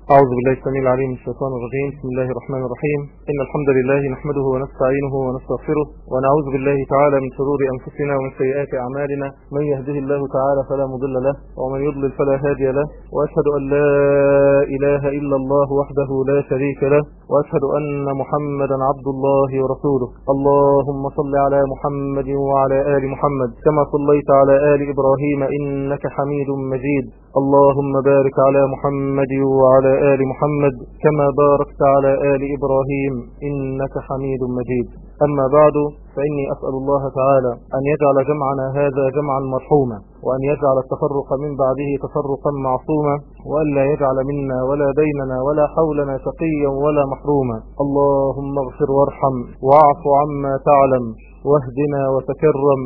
أعوذ بالله السميع العليم من الشيطان الرجيم بسم الله الرحمن الرحيم إن الحمد لله نحمده ونستعينه ونستغفره ونعوذ بالله تعالى من شرور أنفسنا ومن سيئات أعمالنا من يهده الله تعالى فلا مضل له ومن يضلل فلا هادي له وأشهد أن لا إله إلا الله وحده لا شريك له وأشهد أن محمدا عبد الله ورسوله اللهم صل على محمد وعلى آل محمد كما صليت على آل إبراهيم إنك حميد مجيد اللهم بارك على محمد وعلى آل محمد كما باركت على آل إبراهيم إنك حميد مجيد أما بعد فإني أسأل الله تعالى أن يجعل جمعنا هذا جمعا مرحوما وأن يجعل التفرق من بعده تفرقا معصوما وأن لا يجعل منا ولا بيننا ولا حولنا شقيا ولا محروما اللهم اغفر وارحم واعف عما تعلم واهدنا وتكرم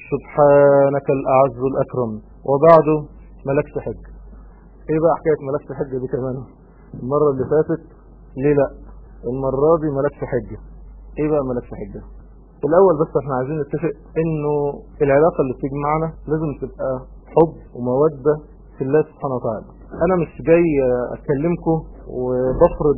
سبحانك الأعز الأكرم وبعد ملكت حج ايه بقى حكاية ملكت حج دي كمان المرة اللي فاتت ليه لا المرة دي ملكت حج ايه بقى ملكت حج الاول بس احنا عايزين نتفق انه العلاقة اللي بتجمعنا لازم تبقى حب ومودة في الله سبحانه وتعالى انا مش جاي اكلمكم وبفرض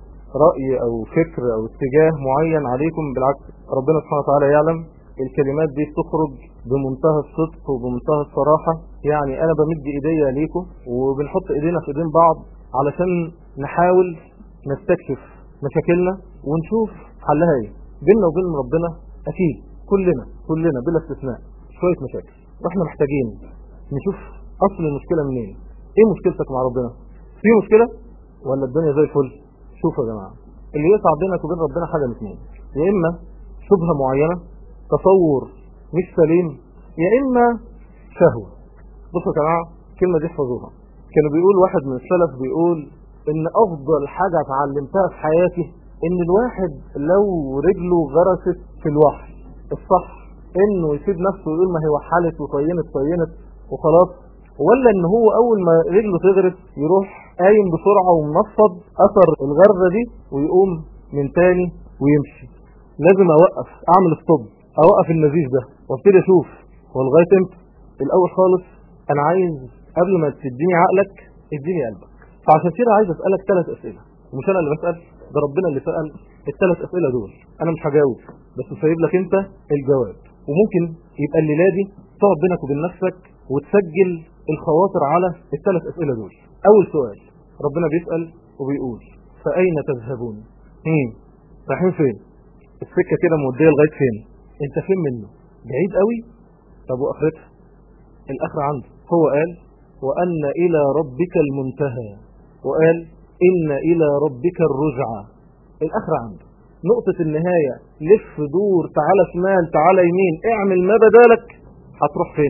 رأي او فكر او اتجاه معين عليكم بالعكس ربنا سبحانه وتعالى يعلم الكلمات دي بتخرج بمنتهى الصدق وبمنتهى الصراحة يعني انا بمد ايديا ليكم وبنحط ايدينا في ايدين بعض علشان نحاول نستكشف مشاكلنا ونشوف حلها ايه بيننا وبين ربنا اكيد كلنا كلنا بلا استثناء شوية مشاكل واحنا محتاجين نشوف اصل المشكلة منين ايه مشكلتك مع ربنا في مشكلة ولا الدنيا زي الفل شوفوا يا جماعة اللي يقطع بينك وبين ربنا حاجة من اثنين يا اما شبهة معينة تصور مش سليم يا اما شهوة بصوا يا جماعة الكلمة دي احفظوها كانوا بيقول واحد من السلف بيقول ان افضل حاجة اتعلمتها في حياتي ان الواحد لو رجله غرست في الوحي الصح انه يسيب نفسه ويقول ما هي وحلت وطينت طينت وخلاص ولا ان هو اول ما رجله تغرس يروح قايم بسرعة ومنفض اثر الغرزة دي ويقوم من تاني ويمشي لازم اوقف اعمل ستوب اوقف النزيف ده وابتدي اشوف هو لغايه امتى الاول خالص انا عايز قبل ما تديني عقلك اديني قلبك فعشان كده عايز اسالك ثلاث اسئله ومش انا اللي بسال ده ربنا اللي سال الثلاث اسئله دول انا مش هجاوب بس سايب لك انت الجواب وممكن يبقى الليله دي تقعد بينك وبين نفسك وتسجل الخواطر على الثلاث اسئله دول اول سؤال ربنا بيسال وبيقول فاين تذهبون هم رايحين فين السكه كده موديه لغايه فين انت فين منه بعيد قوي طب واخرتها الاخر عنده هو قال وان الى ربك المنتهى وقال ان الى ربك الرجعى الاخر عنده نقطة النهاية لف دور تعالى شمال تعالى يمين اعمل ما بدالك هتروح فين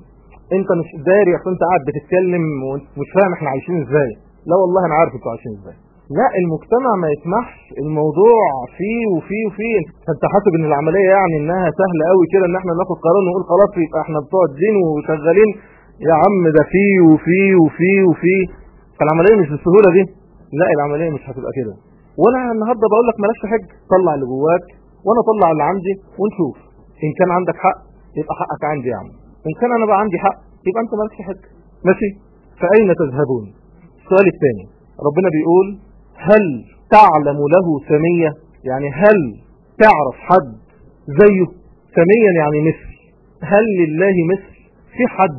انت مش داري عشان انت قاعد بتتكلم ومش فاهم احنا عايشين ازاي لا والله انا عارف انتوا عايشين ازاي لا المجتمع ما يسمحش الموضوع فيه وفيه وفيه انت حاسب ان العملية يعني انها سهلة قوي كده ان احنا ناخد قرار ونقول خلاص يبقى احنا بتوع الدين وشغالين يا عم ده فيه وفيه وفيه وفيه فالعملية مش بالسهولة دي لا العملية مش هتبقى كده وانا النهاردة بقول لك مالكش حج طلع اللي جواك وانا اطلع اللي عندي ونشوف ان كان عندك حق يبقى حقك عندي يا عم ان كان انا بقى عندي حق يبقى انت مالكش حج ماشي فاين تذهبون السؤال الثاني ربنا بيقول هل تعلم له سمية يعني هل تعرف حد زيه سميا يعني مثل هل لله مثل في حد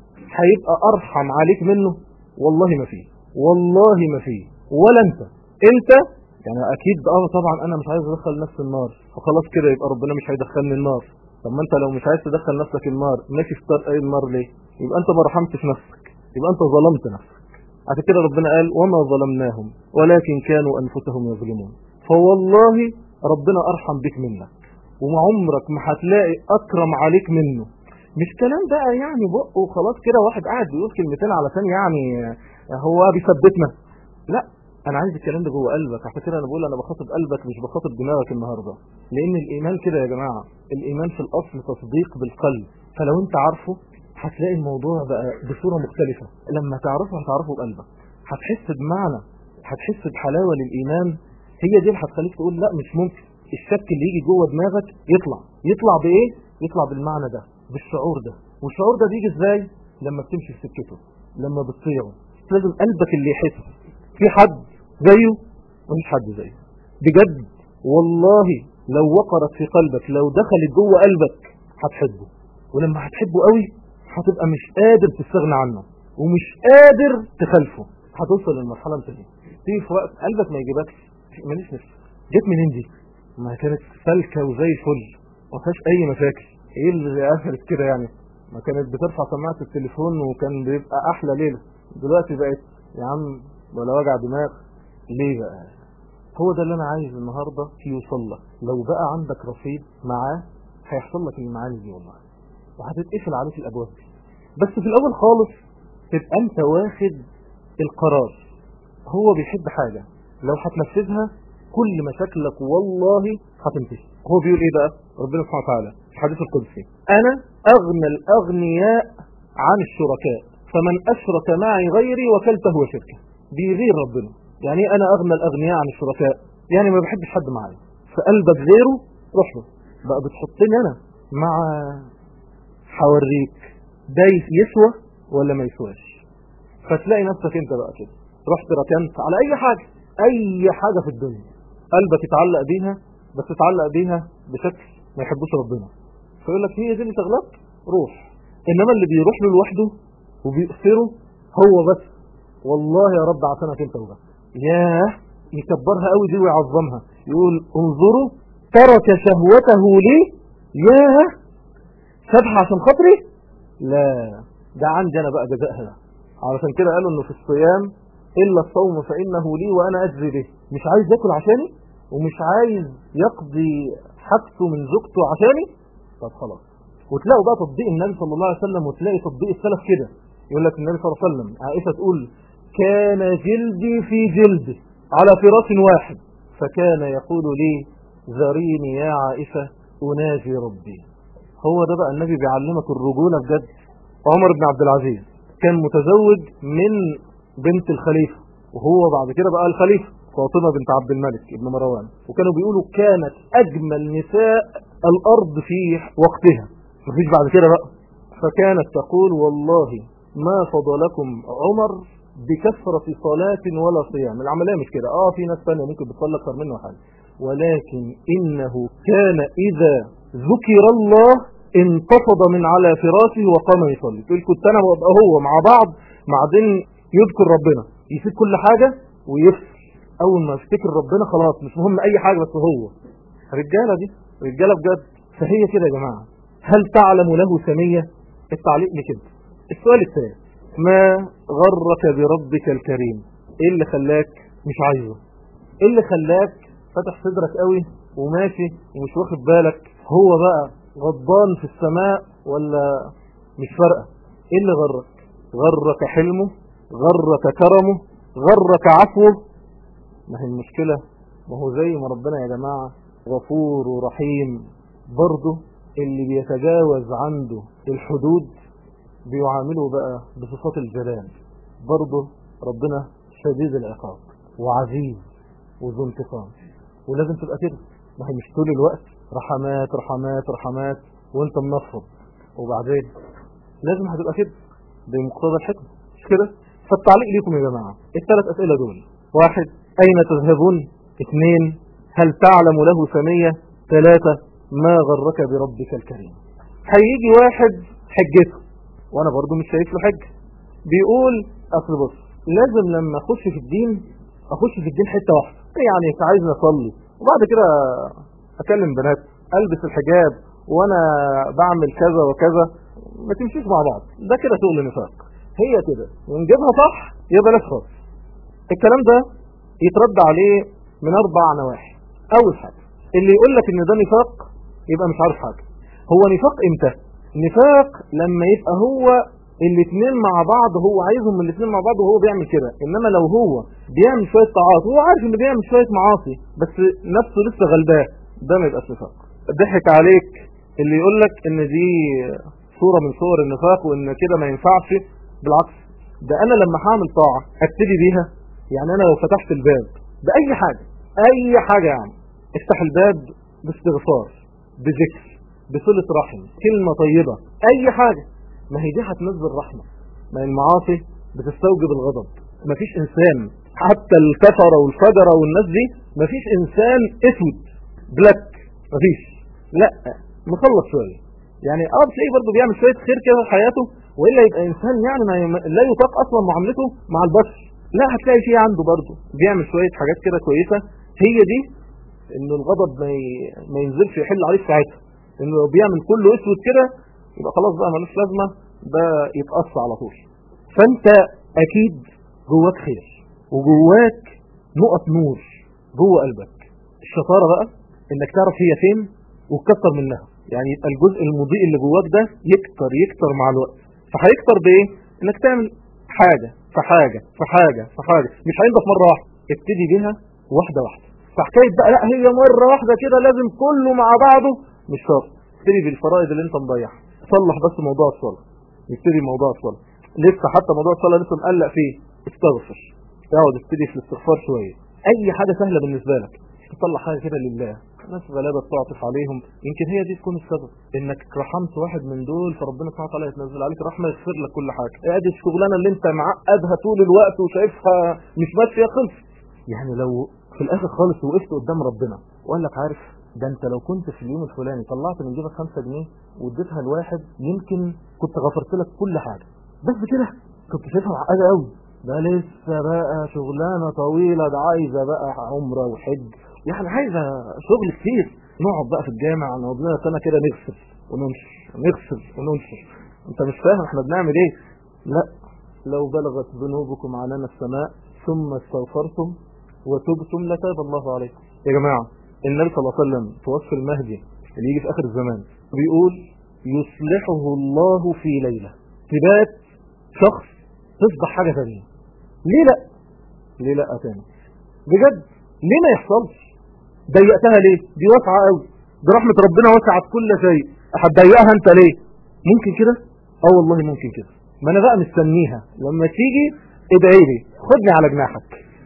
هيبقى ارحم عليك منه والله ما فيه والله ما فيه ولا انت انت يعني اكيد اه طبعا انا مش عايز ادخل نفسي النار فخلاص كده يبقى ربنا مش هيدخلني النار طب ما انت لو مش عايز تدخل نفسك النار ماشي في طريق النار ليه يبقى انت ما رحمتش نفسك يبقى انت ظلمت نفسك عشان كده ربنا قال وما ظلمناهم ولكن كانوا انفسهم يظلمون فوالله ربنا ارحم بك منك وعمرك ما هتلاقي اكرم عليك منه مش كلام بقى يعني بق وخلاص كده واحد قاعد بيقول كلمتين علشان يعني هو بيثبتنا لا انا عايز الكلام ده جوه قلبك عشان كده انا بقول انا بخاطب قلبك مش بخاطب دماغك النهارده لان الايمان كده يا جماعه الايمان في الاصل تصديق بالقلب فلو انت عارفه هتلاقي الموضوع بقى بصوره مختلفه لما تعرفه هتعرفه بقلبك هتحس بمعنى هتحس بحلاوه للايمان هي دي اللي هتخليك تقول لا مش ممكن الشك اللي يجي جوه دماغك يطلع يطلع بايه يطلع بالمعنى ده بالشعور ده والشعور ده بيجي ازاي لما بتمشي في سكته لما بتطيعه لازم قلبك اللي يحس في حد زيه مفيش حد زيه بجد والله لو وقرت في قلبك لو دخلت جوه قلبك هتحبه ولما هتحبه قوي هتبقى مش قادر تستغنى عنه ومش قادر تخلفه هتوصل للمرحله انت دي تيجي في وقت قلبك ما يجيبكش ماليش نفس جت منين دي ما كانت سالكه وزي الفل ما فيهاش اي مشاكل ايه اللي قفلت كده يعني ما كانت بترفع سماعه التليفون وكان بيبقى احلى ليله دلوقتي بقت يا عم ولا وجع دماغ ليه بقى هو ده اللي انا عايز النهارده يوصل لك لو بقى عندك رصيد معاه هيحصل لك المعاني دي والله وهتتقفل عليك الابواب دي بس في الاول خالص تبقى انت واخد القرار هو بيحب حاجه لو هتنفذها كل مشاكلك والله هتنتهي هو بيقول ايه بقى ربنا سبحانه وتعالى في الحديث القدسي انا اغنى الاغنياء عن الشركاء فمن اشرك معي غيري وكلته وشركه بيغير ربنا يعني انا اغنى الاغنياء عن الشركاء يعني ما بحبش حد معايا فقلبك غيره روح له بقى بتحطني انا مع حوريك ده يسوى ولا ما يسواش فتلاقي نفسك انت بقى كده رحت ركنت على اي حاجة اي حاجة في الدنيا قلبك يتعلق بيها بس يتعلق بيها بشكل ما يحبوش ربنا فيقول لك هي دي اللي تغلط روح انما اللي بيروح له لوحده وبيأثره هو بس والله يا رب عشانك انت وبس ياه يكبرها قوي دي ويعظمها يقول انظروا ترك شهوته لي ياه سابها عشان خاطري لا ده عندي انا بقى جزائها علشان كده قالوا انه في الصيام الا الصوم فانه لي وانا اجزي به مش عايز ياكل عشاني ومش عايز يقضي حاجته من زوجته عشاني طب خلاص وتلاقوا بقى تطبيق النبي صلى الله عليه وسلم وتلاقي تطبيق السلف كده يقول لك النبي صلى الله عليه وسلم عائشه تقول كان جلدي في جلده على فراش واحد فكان يقول لي ذريني يا عائشه اناجي ربي هو ده بقى النبي بيعلمك الرجوله بجد عمر بن عبد العزيز كان متزوج من بنت الخليفه وهو بعد كده بقى الخليفه فاطمه بنت عبد الملك ابن مروان وكانوا بيقولوا كانت اجمل نساء الارض في وقتها مفيش بعد كده بقى فكانت تقول والله ما فضلكم عمر بكثرة صلاة ولا صيام العملية مش كده اه في ناس ثانيه ممكن بتصلي اكثر منه حاجة ولكن انه كان اذا ذكر الله انتفض من على فراشه وقام يصلي تقول كنت انا وابقى هو مع بعض بعدين يذكر ربنا يسيب كل حاجة ويفصل اول ما يفتكر ربنا خلاص مش مهم اي حاجة بس هو رجالة دي رجالة بجد فهي كده يا جماعة هل تعلم له سمية التعليق لكده السؤال الثاني ما غرك بربك الكريم ايه اللي خلاك مش عايزه ايه اللي خلاك فتح صدرك قوي وماشي ومش واخد بالك هو بقى غضبان في السماء ولا مش فارقه ايه اللي غرك غرك حلمه غرك كرمه غرك عفوه ما هي المشكلة ما هو زي ما ربنا يا جماعة غفور ورحيم برضه اللي بيتجاوز عنده الحدود بيعامله بقى بصفات الجلال برضه ربنا شديد العقاب وعزيز وذو انتقام ولازم تبقى كده ما هي مش طول الوقت رحمات رحمات رحمات وانت منفض وبعدين لازم هتبقى كده بمقتضى الحكمة مش كده فالتعليق ليكم يا جماعة الثلاث أسئلة دول واحد أين تذهبون اثنين هل تعلم له سمية ثلاثة ما غرك بربك الكريم هيجي واحد حجته وانا برضو مش شايف له حجة بيقول اصل بص لازم لما اخش في الدين اخش في الدين حتة واحدة يعني عايز اصلي وبعد كده اكلم بنات البس الحجاب وانا بعمل كذا وكذا ما تمشيش مع بعض ده كده شغل نفاق هي كده ونجيبها صح يبقى بلاش خالص الكلام ده يترد عليه من اربع نواحي اول حاجة اللي يقول لك ان ده نفاق يبقى مش عارف حاجة هو نفاق امتى نفاق لما يبقى هو الاثنين مع بعض هو عايزهم الاثنين مع بعض وهو بيعمل كده انما لو هو بيعمل شوية طاعات وهو عارف انه بيعمل شوية معاصي بس نفسه لسه غلباه ده ما يبقاش نفاق ضحك عليك اللي يقول لك ان دي صورة من صور النفاق وان كده ما ينفعش بالعكس ده انا لما هعمل طاعة ابتدي بيها يعني انا لو فتحت الباب باي حاجة اي حاجة يعني افتح الباب باستغفار بذكر بصلة رحم كلمة طيبة اي حاجة ما هي دي هتنزل رحمة ما المعاصي بتستوجب الغضب ما فيش انسان حتى الكفرة والفجرة والناس دي مفيش انسان اسود بلاك مفيش لا مخلص شوية يعني اه بتلاقيه برضه بيعمل شوية خير كده في حياته والا يبقى انسان يعني ما لا يطاق اصلا معاملته مع البشر لا هتلاقي فيه عنده برضه بيعمل شوية حاجات كده كويسة هي دي ان الغضب ما, ي... ما ينزلش يحل عليه ساعتها انه لو بيعمل كله اسود كده يبقى خلاص بقى ملوش لازمة ده يتقص على طول فانت اكيد جواك خير وجواك نقط نور جوه قلبك الشطارة بقى انك تعرف هي فين وتكتر منها يعني يبقى الجزء المضيء اللي جواك ده يكتر يكتر مع الوقت فهيكتر بايه انك تعمل حاجة في حاجة في حاجة في حاجة مش هينضف مرة واحدة ابتدي بيها واحدة واحدة فحكاية بقى لا هي مرة واحدة كده لازم كله مع بعضه مش شرط ابتدي بالفرائض اللي انت مضيعها صلح بس موضوع الصلاة نبتدي موضوع الصلاة لسه حتى موضوع الصلاة لسه مقلق فيه استغفر اقعد ابتدي في الاستغفار شوية اي حاجة سهلة بالنسبة لك تطلع حاجة كده لله ناس غلابة بتعطف عليهم يمكن هي دي تكون السبب انك رحمت واحد من دول فربنا سبحانه وتعالى يتنزل عليك رحمة يغفر لك كل حاجة ادي الشغلانة اللي انت معقدها طول الوقت وشايفها مش ماشية خلص يعني لو في الاخر خالص وقفت قدام ربنا وقال لك عارف ده انت لو كنت في اليوم الفلاني طلعت من جيبك 5 جنيه واديتها لواحد يمكن كنت غفرت لك كل حاجة بس كده كنت شايفها معقدة قوي ده لسه بقى شغلانة طويلة ده عايزة بقى عمرة وحج يعني عايزة شغل كتير نقعد بقى في الجامع نقعد لنا سنة كده نغسل وننشر نغسل وننشر انت مش فاهم احنا بنعمل ايه لا لو بلغت ذنوبكم عنان السماء ثم استغفرتم وتبتم لتاب الله عليكم يا جماعة النبي صلى الله عليه وسلم في وصف المهدي اللي يجي في اخر الزمان بيقول يصلحه الله في ليلة تبات شخص تصبح حاجة ثانية ليه لا ليه لا تاني بجد ليه ما يحصلش ضيقتها ليه دي واسعة قوي دي رحمة ربنا وسعت كل شيء هتضيقها انت ليه ممكن كده اه والله ممكن كده ما انا بقى مستنيها لما تيجي ادعي لي خدني على جناحك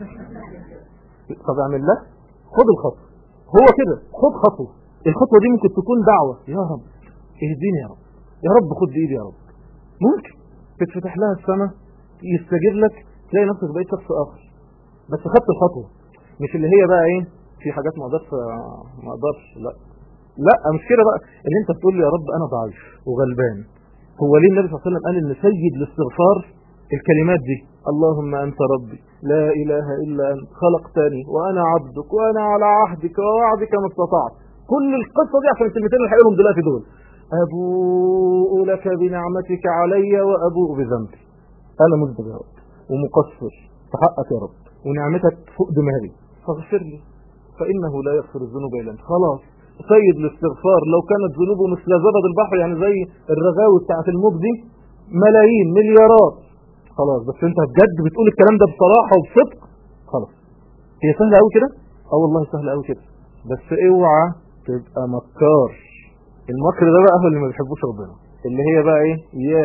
طب اعمل له خد الخطوة هو كده خد خطوة الخطوة دي ممكن تكون دعوة يا رب اهديني يا رب يا رب خد بايدي يا رب ممكن تتفتح لها السماء يستجيب لك تلاقي نفسك بقيت شخص اخر بس خدت الخطوة مش اللي هي بقى ايه في حاجات ما اقدرش ما اقدرش لا لا مش كده بقى اللي انت بتقول لي يا رب انا ضعيف وغلبان هو ليه النبي صلى الله عليه وسلم قال ان سيد الاستغفار الكلمات دي اللهم انت ربي لا اله الا انت خلقتني وانا عبدك وانا على عهدك ووعدك ما استطعت كل القصه دي عشان الكلمتين اللي هقولهم دلوقتي دول ابوء لك بنعمتك علي وابوء بذنبي انا مذنب يا رب ومقصر في حقك يا رب ونعمتك فوق دماغي فاغفر لي فإنه لا يغفر الذنوب إلا أنت خلاص سيد الاستغفار لو كانت ذنوبه مثل زبد البحر يعني زي الرغاوي بتاعت الموج دي ملايين مليارات خلاص بس انت بجد بتقول الكلام ده بصراحة وبصدق خلاص هي سهلة قوي كده اه والله سهلة قوي كده بس اوعى تبقى مكار المكر ده بقى هو اللي ما بيحبوش ربنا اللي هي بقى ايه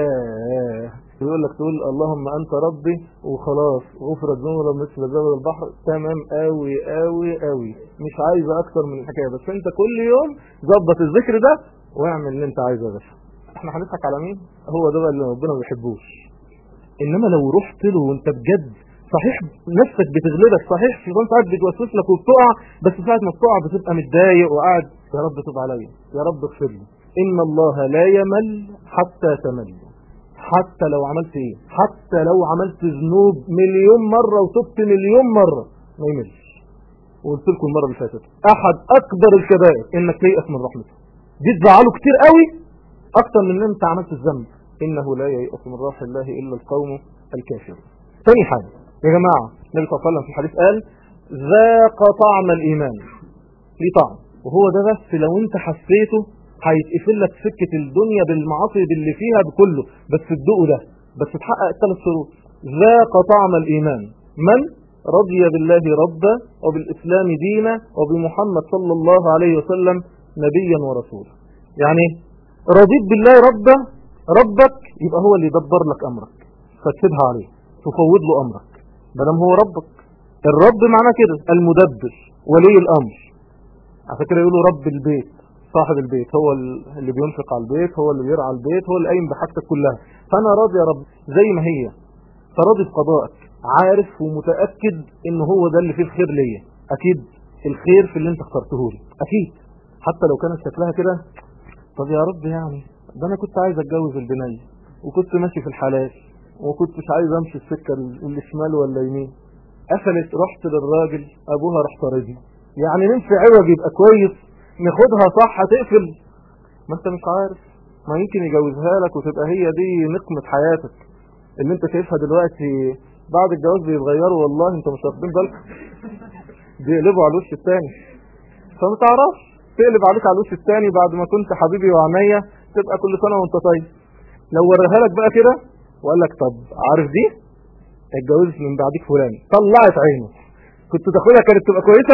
ياه يقول لك تقول اللهم انت ربي وخلاص غفرت ذنوب مثل زبد البحر تمام قوي قوي قوي مش عايزه اكتر من الحكايه بس انت كل يوم ظبط الذكر ده واعمل اللي انت عايزه يا باشا احنا هنضحك على مين هو ده بقى اللي ربنا ما بيحبوش انما لو رحت له وانت بجد صحيح نفسك بتغلبك صحيح في انت قاعد بتوسوس لك وبتقع بس ساعه ما بتقع بتبقى متضايق وقاعد يا رب تب عليا يا رب اغفر لي ان الله لا يمل حتى تمل حتى لو عملت ايه حتى لو عملت ذنوب مليون مرة وتبت مليون مرة ما يملش وقلت لكم المرة اللي فاتت احد اكبر الكبائر انك تيأس من رحمته دي تزعله كتير قوي اكتر من ان انت عملت الذنب انه لا ييأس من روح الله الا القوم الكافر ثاني حاجة يا جماعة النبي صلى الله عليه وسلم في الحديث قال ذاق طعم الايمان ليه طعم وهو ده بس لو انت حسيته هيتقفل لك سكة الدنيا بالمعاصي باللي فيها بكله بس تدوقه ده بس تحقق الثلاث شروط ذاق طعم الإيمان من رضي بالله ربا وبالإسلام دينا وبمحمد صلى الله عليه وسلم نبيا ورسولا يعني رضيت بالله ربا ربك يبقى هو اللي يدبر لك أمرك فتسيبها عليه تفوض له أمرك بدم هو ربك الرب معناه كده المدبر ولي الأمر على فكرة يقولوا رب البيت صاحب البيت هو اللي بينفق على البيت هو اللي بيرعى البيت هو اللي قايم بحاجتك كلها فانا راضي يا رب زي ما هي فراضي بقضائك عارف ومتأكد ان هو ده اللي فيه الخير ليا اكيد الخير في اللي انت اخترته لي اكيد حتى لو كانت شكلها كده طب يا رب يعني ده انا كنت عايز اتجوز البنية وكنت ماشي في الحلال وكنتش عايز امشي السكة اللي شمال ولا يمين قفلت رحت للراجل ابوها راح طاردني يعني نمشي عوج يبقى كويس ناخدها صح هتقفل ما انت مش عارف ما يمكن يجوزها لك وتبقى هي دي نقمة حياتك اللي انت شايفها دلوقتي بعد الجواز بيتغيروا والله انت مش واخدين بالك بيقلبوا على الوش الثاني فما تعرفش تقلب عليك على الوش الثاني بعد ما كنت حبيبي وعمية تبقى كل سنة وانت طيب لو وريها لك بقى كده وقال لك طب عارف دي اتجوزت من بعديك فلان طلعت عينه كنت تاخدها كانت تبقى كويسة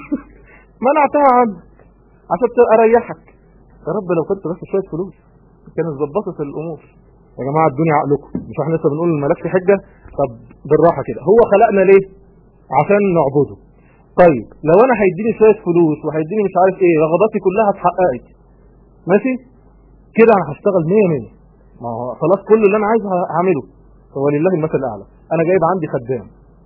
منعتها عنك عشان اريحك يا رب لو كنت بس شوية فلوس كانت ظبطت الامور يا جماعة الدنيا عقلكم مش احنا لسه بنقول الملكش حجة طب بالراحة كده هو خلقنا ليه عشان نعبده طيب لو انا هيديني شوية فلوس وهيديني مش عارف ايه رغباتي كلها اتحققت ماشي كده انا هشتغل 100 100 ما هو خلاص كل اللي انا عايزه هعمله هو لله المثل الاعلى انا جايب عندي خدام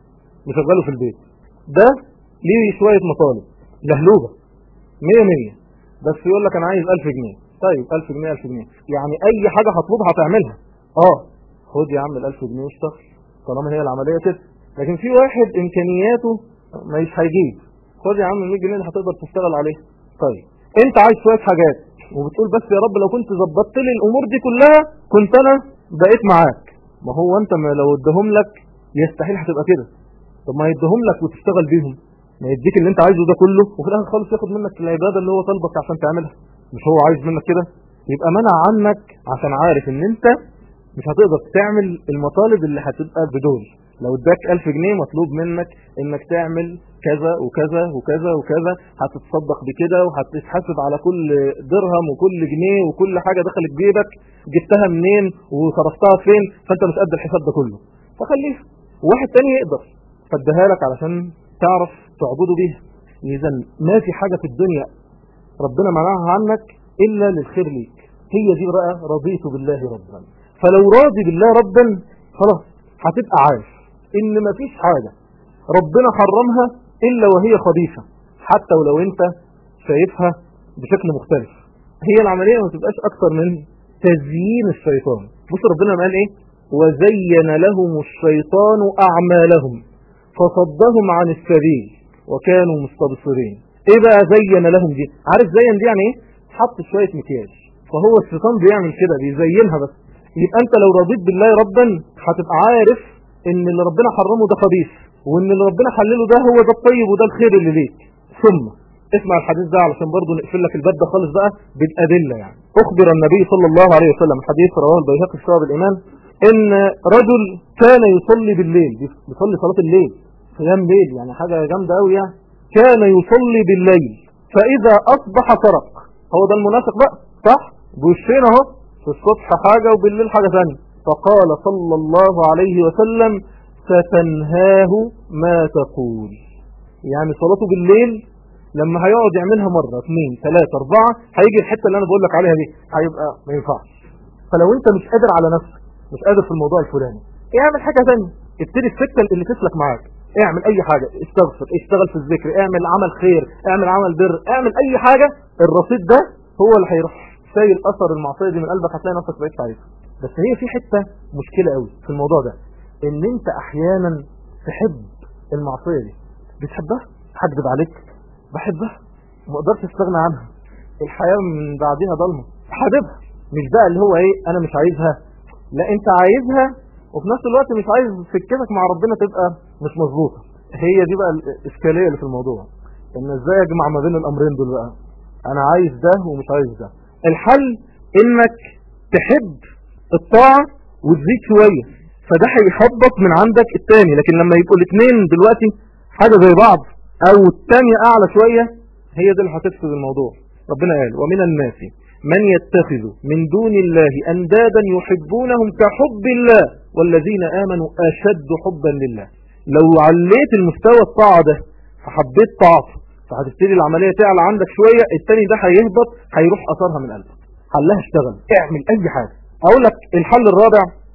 مشغله في البيت ده ليه شوية مطالب لهلوبة 100 100 بس يقول لك انا عايز 1000 جنيه طيب 1000 جنيه 1000 جنيه يعني اي حاجة هطلبها هتعملها اه خد يا عم ال 1000 جنيه واشتغل طالما هي العملية كده لكن في واحد امكانياته مش هيجيب خد يا عم ال 100 جنيه اللي هتقدر تشتغل عليها طيب انت عايز شوية حاجات وبتقول بس يا رب لو كنت ظبطت لي الامور دي كلها كنت انا بقيت معاك ما هو انت ما لو ادهم لك يستحيل هتبقى كده طب ما يدهم لك وتشتغل بيهم ما يديك اللي انت عايزه ده كله وفي الاخر خالص ياخد منك العباده اللي هو طالبك عشان تعملها مش هو عايز منك كده يبقى منع عنك عشان عارف ان انت مش هتقدر تعمل المطالب اللي هتبقى بدول لو اداك 1000 جنيه مطلوب منك انك تعمل كذا وكذا وكذا وكذا هتتصدق بكده وهتتحاسب على كل درهم وكل جنيه وكل حاجة دخلت جيبك جبتها منين وصرفتها فين فانت مش قد الحساب ده كله فخليها واحد تاني يقدر فادها لك علشان تعرف تعبده بيها اذا ما في حاجة في الدنيا ربنا منعها عنك الا للخير ليك هي دي بقى رضيت بالله ربا فلو راضي بالله ربا خلاص هتبقى عارف ان مفيش حاجة ربنا حرمها الا وهي خبيثة حتى ولو انت شايفها بشكل مختلف هي العملية ما تبقاش اكتر من تزيين الشيطان بص ربنا قال ايه وزين لهم الشيطان اعمالهم فصدهم عن السبيل وكانوا مستبصرين ايه بقى زين لهم دي عارف زين دي يعني ايه حط شوية مكياج فهو الشيطان بيعمل كده بيزينها بس يبقى انت لو رضيت بالله ربا هتبقى عارف ان اللي ربنا حرمه ده خبيث وان اللي ربنا حلله ده هو ده الطيب وده الخير اللي ليك ثم اسمع الحديث ده علشان برضه نقفل لك الباب ده خالص بقى بالادله يعني اخبر النبي صلى الله عليه وسلم حديث رواه البيهقي في شعب الايمان ان رجل كان يصلي بالليل بيصلي صلاه الليل قيام ليل يعني حاجه جامده قوي يعني كان يصلي بالليل فاذا اصبح سرق هو ده المنافق بقى صح بوشين اهو في الصبح حاجه وبالليل حاجه ثانيه فقال صلى الله عليه وسلم ستنهاه ما تقول يعني صلاته بالليل لما هيقعد يعملها مرة اثنين ثلاثة اربعة هيجي الحتة اللي انا بقول لك عليها دي هيبقى ما ينفعش فلو انت مش قادر على نفسك مش قادر في الموضوع الفلاني اعمل حاجة ثانيه ابتدي السكة اللي تسلك معاك اعمل اي حاجة استغفر اشتغل في الذكر اعمل عمل خير اعمل عمل بر اعمل اي حاجة الرصيد ده هو اللي هيروح شايل اثر المعصية دي من قلبك هتلاقي نفسك بقيت عايزها بس هي في حتة مشكلة قوي في الموضوع ده ان انت احيانا تحب المعصية دي بتحبها هكذب عليك بحبها ما اقدرش استغنى عنها الحياة من بعدها ضلمة حاببها مش بقى اللي هو ايه انا مش عايزها لا انت عايزها وفي نفس الوقت مش عايز سكتك مع ربنا تبقى مش مظبوطة هي دي بقى الاشكالية اللي في الموضوع ان ازاي اجمع ما بين الامرين دول بقى انا عايز ده ومش عايز ده الحل انك تحب الطاعة وتزيد شوية فده هيحبط من عندك التاني لكن لما يبقوا الاثنين دلوقتي حاجة زي بعض او التانية اعلى شوية هي دي اللي هتفسد الموضوع ربنا قال ومن الناس من يتخذ من دون الله اندادا يحبونهم كحب الله والذين امنوا اشد حبا لله لو عليت المستوى الطاعة ده فحبيت طاعته فهتبتدي العملية تعلى عندك شوية التاني ده هيهبط هيروح اثرها من قلبك حلها اشتغل اعمل اي حاجة اقول لك الحل الرابع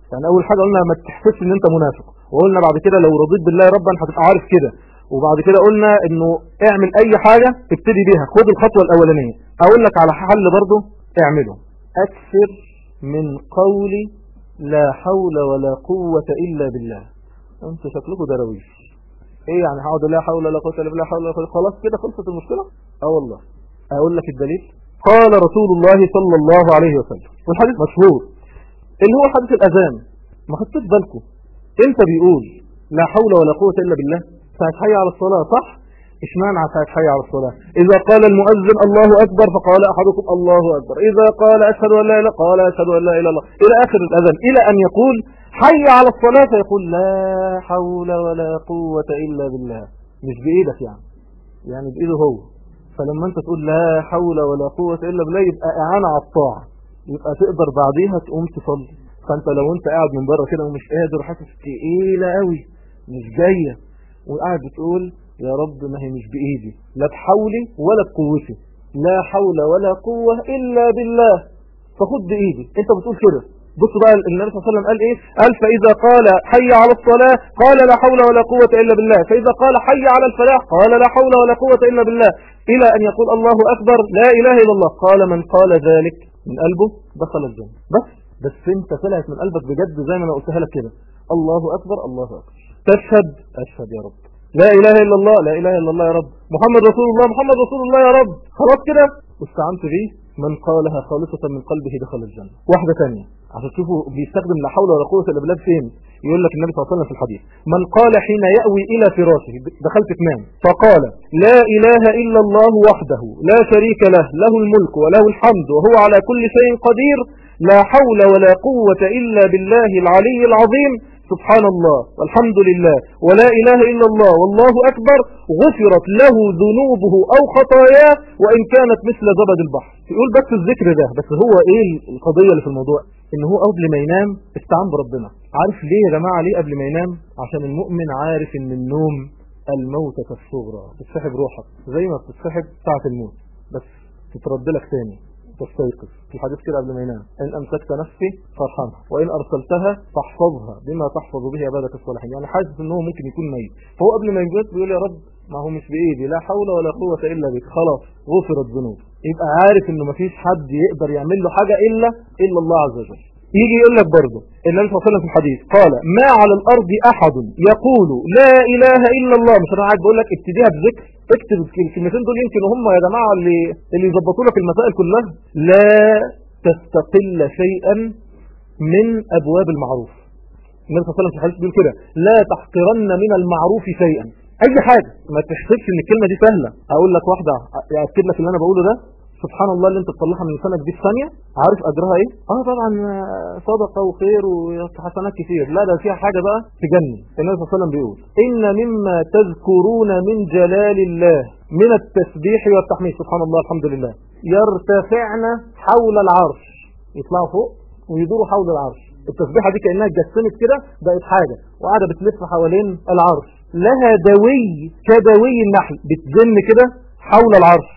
يعني اول حاجه قلنا ما تحسش ان انت منافق وقلنا بعد كده لو رضيت بالله ربا هتبقى عارف كده وبعد كده قلنا انه اعمل اي حاجة ابتدي بيها خد الخطوة الاولانية اقول لك على حل برضه اعمله اكثر من قول لا حول ولا قوة الا بالله انتوا شكلكم درويش ايه يعني هقعد لا حول ولا قوة الا بالله حول ولا قوة خلاص كده خلصت المشكلة اه والله اقول لك الدليل قال رسول الله صلى الله عليه وسلم والحديث مشهور اللي هو حديث الاذان ما خدتش بالكم انت بيقول لا حول ولا قوة الا بالله ساعة حي على الصلاة صح اشمعنى ساعة حي على الصلاة إذا قال المؤذن الله أكبر فقال أحدكم الله أكبر إذا قال أشهد أن لا إله قال أشهد أن لا إله إلا الله إلى آخر الأذان إلى أن يقول حي على الصلاة فيقول لا حول ولا قوة إلا بالله مش بإيدك يعني يعني بإيده هو فلما أنت تقول لا حول ولا قوة إلا بالله يبقى إعانة على الطاعة يبقى تقدر بعديها تقوم تصلي فأنت لو أنت قاعد من بره كده ومش قادر حاسس تقيلة قوي مش جاية وقاعد بتقول يا رب ما هي مش بإيدي لا بحولي ولا بقوتي لا حول ولا قوة إلا بالله فخد بإيدي انت بتقول كده بص بقى النبي صلى الله عليه وسلم قال ايه قال فإذا قال حي على الصلاة قال لا حول ولا قوة إلا بالله فإذا قال حي على الفلاح قال لا حول ولا قوة إلا بالله إلى أن يقول الله أكبر لا إله إلا الله قال من قال ذلك من قلبه دخل الجنة بس بس انت طلعت من قلبك بجد زي ما انا قلتها لك كده الله أكبر الله أكبر تشهد أشهد يا رب لا إله إلا الله لا إله إلا الله يا رب محمد رسول الله محمد رسول الله يا رب خلاص كده واستعنت به من قالها خالصة من قلبه دخل الجنة واحدة ثانية عشان تشوفوا بيستخدم لا حول ولا قوة إلا بالله فين يقول لك النبي صلى الله عليه وسلم في الحديث من قال حين يأوي إلى فراشه دخلت تنام فقال لا إله إلا الله وحده لا شريك له له الملك وله الحمد وهو على كل شيء قدير لا حول ولا قوة إلا بالله العلي العظيم سبحان الله والحمد لله ولا إله إلا الله والله أكبر غفرت له ذنوبه أو خطاياه وإن كانت مثل زبد البحر يقول بس الذكر ده بس هو إيه القضية اللي في الموضوع إن هو قبل ما ينام استعان بربنا عارف ليه يا جماعة ليه قبل ما ينام عشان المؤمن عارف إن النوم الموتة الصغرى تتسحب روحك زي ما بتتسحب ساعة الموت بس تترد لك تاني تستيقظ في الحديث كده قبل ما ينام إن أمسكت نفسي فرحانها وإن أرسلتها فاحفظها بما تحفظ به عبادك الصالحين يعني حاسس إن هو ممكن يكون ميت فهو قبل ما يموت بيقول يا رب ما هو مش بإيدي لا حول ولا قوة إلا بك خلاص غفرت ذنوب يبقى عارف إنه مفيش حد يقدر يعمل له حاجة إلا إلا الله عز وجل يجي يقول لك برضه النبي صلى الله عليه وسلم في الحديث قال ما على الأرض أحد يقول لا إله إلا الله مش أنا قاعد بقول لك ابتديها بذكر اكتب الكلمتين دول يمكن هم يا جماعة اللي اللي يظبطوا لك المسائل كلها لا تستقل شيئا من أبواب المعروف النبي صلى الله عليه وسلم في الحديث بيقول كده لا تحقرن من المعروف شيئا اي حاجة ما تحسبش ان الكلمة دي سهلة اقول لك واحدة يأكد لك اللي انا بقوله ده سبحان الله اللي انت تطلعها من لسانك دي في ثانية عارف اجرها ايه اه طبعا صدقة وخير وحسنات كتير لا ده فيها حاجة بقى تجنن النبي صلى الله عليه وسلم بيقول ان مما تذكرون من جلال الله من التسبيح والتحميد سبحان الله الحمد لله يرتفعن حول العرش يطلعوا فوق ويدوروا حول العرش التسبيحة دي كأنها اتجسمت كده بقت حاجة وقاعدة بتلف حوالين العرش لها دوي كدوي النحل بتزن كده حول العرش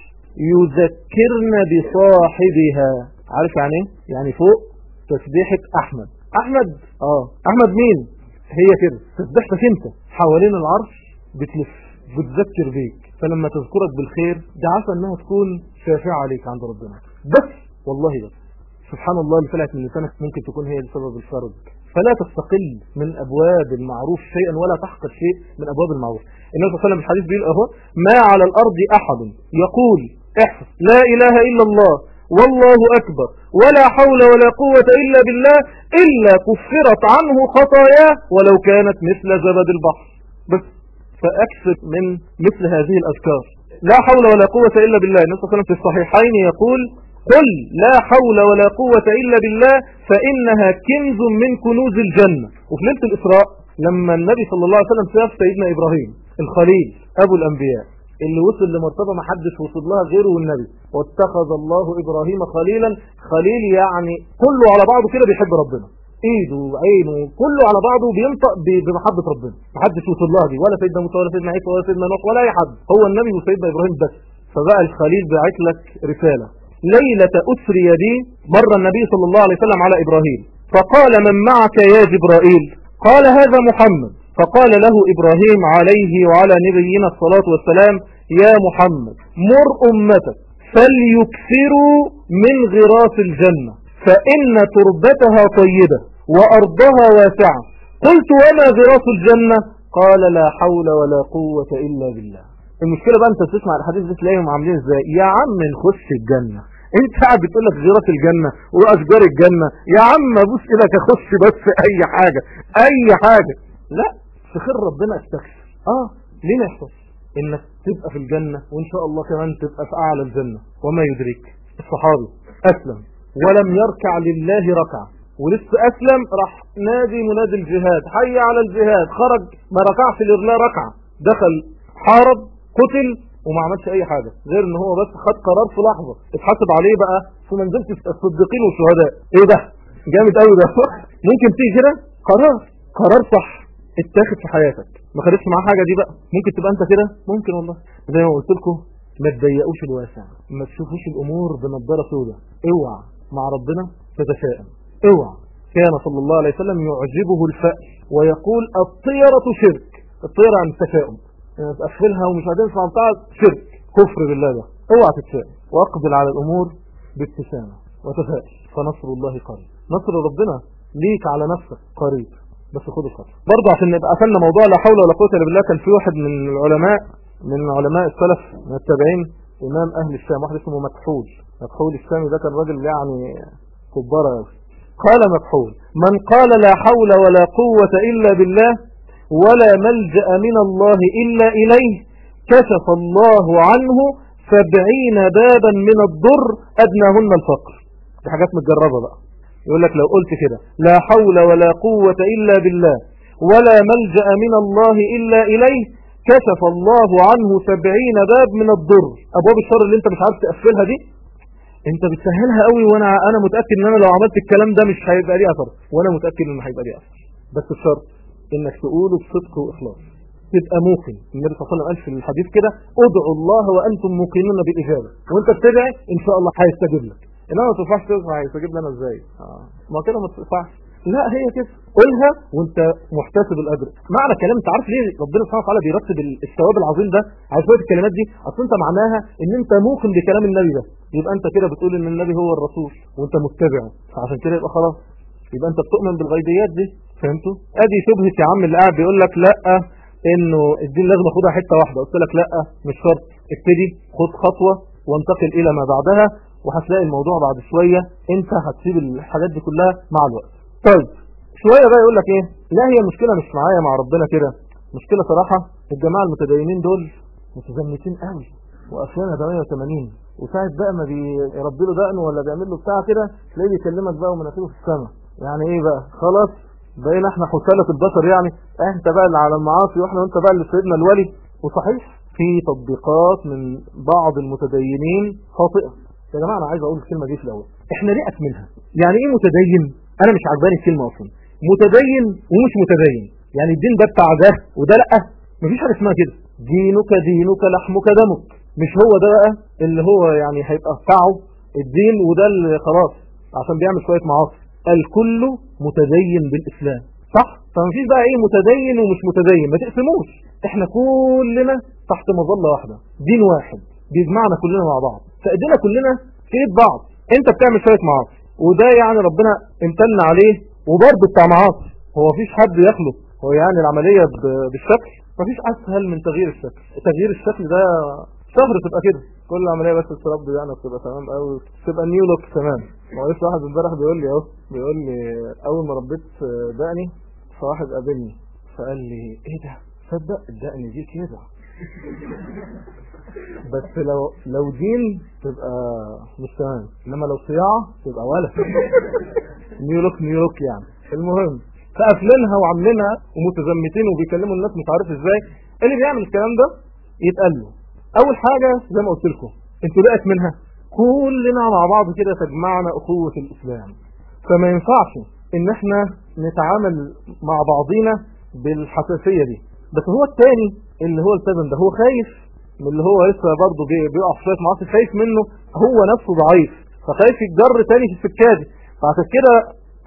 يذكرن بصاحبها عارف يعني ايه يعني فوق تسبيحة احمد احمد اه احمد مين هي كده تسبيحتك انت حوالين العرش بتلف بتذكر بيك فلما تذكرك بالخير ده عسى انها تكون شافعة عليك عند ربنا بس والله بس سبحان الله اللي طلعت من لسانك ممكن تكون هي بسبب الفرج فلا تستقل من أبواب المعروف شيئا ولا تحقر شيء من أبواب المعروف النبي صلى الله عليه وسلم في الحديث بيقول أهو ما على الأرض أحد يقول احفظ لا إله إلا الله والله أكبر ولا حول ولا قوة إلا بالله إلا كفرت عنه خطاياه ولو كانت مثل زبد البحر بس فأكثر من مثل هذه الأذكار لا حول ولا قوة إلا بالله النبي صلى الله عليه وسلم في الصحيحين يقول قل لا حول ولا قوة إلا بالله فإنها كنز من كنوز الجنة وفي ليلة الإسراء لما النبي صلى الله عليه وسلم شاف سيدنا إبراهيم الخليل أبو الأنبياء اللي وصل لمرتبة ما حدش وصل لها غيره والنبي واتخذ الله إبراهيم خليلا خليل يعني كله على بعضه كده بيحب ربنا ايده وعينه كله على بعضه بينطق بمحبة ربنا ما حدش وصل لها دي ولا سيدنا موسى ولا سيدنا عيسى ولا سيدنا نوح ولا اي حد هو النبي وسيدنا ابراهيم بس فبقى الخليل باعت لك رسالة ليلة أسري بي مر النبي صلى الله عليه وسلم على إبراهيم فقال من معك يا جبرائيل قال هذا محمد فقال له إبراهيم عليه وعلى نبينا الصلاة والسلام يا محمد مر أمتك فليكثروا من غراس الجنة فإن تربتها طيبة وأرضها واسعة قلت وما غراس الجنة قال لا حول ولا قوة إلا بالله المشكلة بقى انت تسمع الحديث ده تلاقيهم عاملين ازاي يا عم نخش الجنة انت قاعد بتقول لك غيرات الجنة واشجار الجنة يا عم ابوس ايدك اخش بس اي حاجة اي حاجة لا في خير ربنا استكشف اه ليه ما يحصل انك تبقى في الجنة وان شاء الله كمان تبقى في اعلى الجنة وما يدريك الصحابي اسلم ولم يركع لله ركعة ولسه اسلم راح نادي منادي الجهاد حي على الجهاد خرج ما ركعش لله ركعة دخل حارب قتل وما عملش اي حاجة غير ان هو بس خد قرار في لحظة اتحسب عليه بقى في منزلة الصديقين والشهداء ايه ده جامد قوي ده ممكن تيجي كده قرار قرار صح اتاخد في حياتك ما خدتش معاه حاجة دي بقى ممكن تبقى انت كده ممكن والله زي ما قلت لكم ما تضيقوش الواسع ما تشوفوش الامور بنضاره سوداء اوعى مع ربنا تتشائم اوعى كان صلى الله عليه وسلم يعجبه الفأل ويقول الطيرة شرك الطيرة عن التشاؤم يعني تقفلها ومش هتنفع بتاع شرك كفر بالله ده اوعى تتشائم واقبل على الامور بابتسامة وتفائل فنصر الله قريب نصر ربنا ليك على نفسك قريب بس خد الخطوه برضه عشان نبقى قفلنا موضوع لا حول ولا قوه الا بالله كان في واحد من العلماء من علماء السلف من التابعين امام اهل الشام واحد اسمه مكحول مكحول الشامي ده كان راجل يعني كبارة قال مكحول من قال لا حول ولا قوة إلا بالله ولا ملجأ من الله إلا إليه كشف الله عنه سبعين بابا من الضر أدناهن الفقر دي حاجات متجربة بقى يقول لك لو قلت كده لا حول ولا قوة إلا بالله ولا ملجأ من الله إلا إليه كشف الله عنه سبعين باب من الضر أبواب الشر اللي انت مش عارف تقفلها دي انت بتسهلها قوي وانا انا متأكد ان انا لو عملت الكلام ده مش هيبقى ليه اثر وانا متأكد انه هيبقى ليه اثر بس الشرط انك تقوله بصدق واخلاص تبقى موقن النبي صلى الله عليه وسلم قال في الحديث كده ادعوا الله وانتم موقنون بالاجابه وانت بتدعي ان شاء الله هيستجيب لك انما ما تنفعش تسمع هيستجيب لنا ازاي اه ما كده ما تنفعش لا هي كده قولها وانت محتسب الاجر معنى الكلام انت عارف ليه ربنا سبحانه وتعالى بيرتب الثواب العظيم ده على شويه الكلمات دي اصل انت معناها ان انت موقن بكلام النبي ده يبقى انت كده بتقول ان النبي هو الرسول وانت متبعه فعشان كده يبقى خلاص يبقى انت بتؤمن بالغيبيات دي فهمتوا ادي شبهه يا عم اللي قاعد بيقول لك لا انه الدين لازم اخدها حته واحده قلت لك لا مش شرط ابتدي خد خطوه وانتقل الى ما بعدها وهتلاقي الموضوع بعد شويه انت هتسيب الحاجات دي كلها مع الوقت طيب شويه بقى يقول لك ايه لا هي المشكله مش معايا مع ربنا كده مشكله صراحه الجماعه المتدينين دول متزمتين قوي وافلامها 88 وساعة بقى ما بيربي له دقنه ولا بيعمل له بتاع كده تلاقيه بيكلمك بقى ومناخيره في السماء يعني ايه بقى خلاص بقينا احنا حسالة البشر يعني انت بقى اللي على المعاصي واحنا وانت بقى اللي سيدنا الولي وصحيح في تطبيقات من بعض المتدينين خاطئة يا جماعة انا عايز اقول الكلمة دي في الاول احنا ليه منها يعني ايه متدين انا مش عجباني الكلمة اصلا متدين ومش متدين يعني الدين ده بتاع ده وده لا مفيش حاجة اسمها كده دينك دينك لحمك دمك مش هو ده بقى اللي هو يعني هيبقى بتاعه الدين وده اللي خلاص عشان بيعمل شوية معاصي الكل متدين بالإسلام صح فمفيش بقى ايه متدين ومش متدين ما تقسموش احنا كلنا تحت مظلة واحدة دين واحد بيجمعنا كلنا مع بعض فايدينا كلنا في ايد بعض انت بتعمل شوية معاصي وده يعني ربنا امتن عليه وبرضه بتاع معاصي هو مفيش حد يخلق هو يعني العملية بالشكل مفيش اسهل من تغيير الشكل تغيير الشكل ده شهر تبقى كده كل عمليه بس تربي يعني بتبقى تمام قوي تبقى نيو لوك تمام هو لسه واحد امبارح بيقول لي اهو بيقول لي اول ما ربيت دقني فواحد قابلني فقال لي ايه ده تصدق الدقن دي كده بس لو لو دين تبقى مش تمام انما لو صياعه تبقى ولا نيو لوك نيو لوك يعني المهم فقافلينها وعاملينها ومتزمتين وبيكلموا الناس مش عارف ازاي اللي بيعمل الكلام ده يتقال له اول حاجة زي ما قلت لكم انتوا بقت منها كلنا مع بعض كده تجمعنا اخوة الاسلام فما ينفعش ان احنا نتعامل مع بعضينا بالحساسية دي بس هو التاني اللي هو التزم ده هو خايف من اللي هو لسه برضه بيقع في شويه معاصي خايف منه هو نفسه ضعيف فخايف يتجر تاني في السكه دي فعشان كده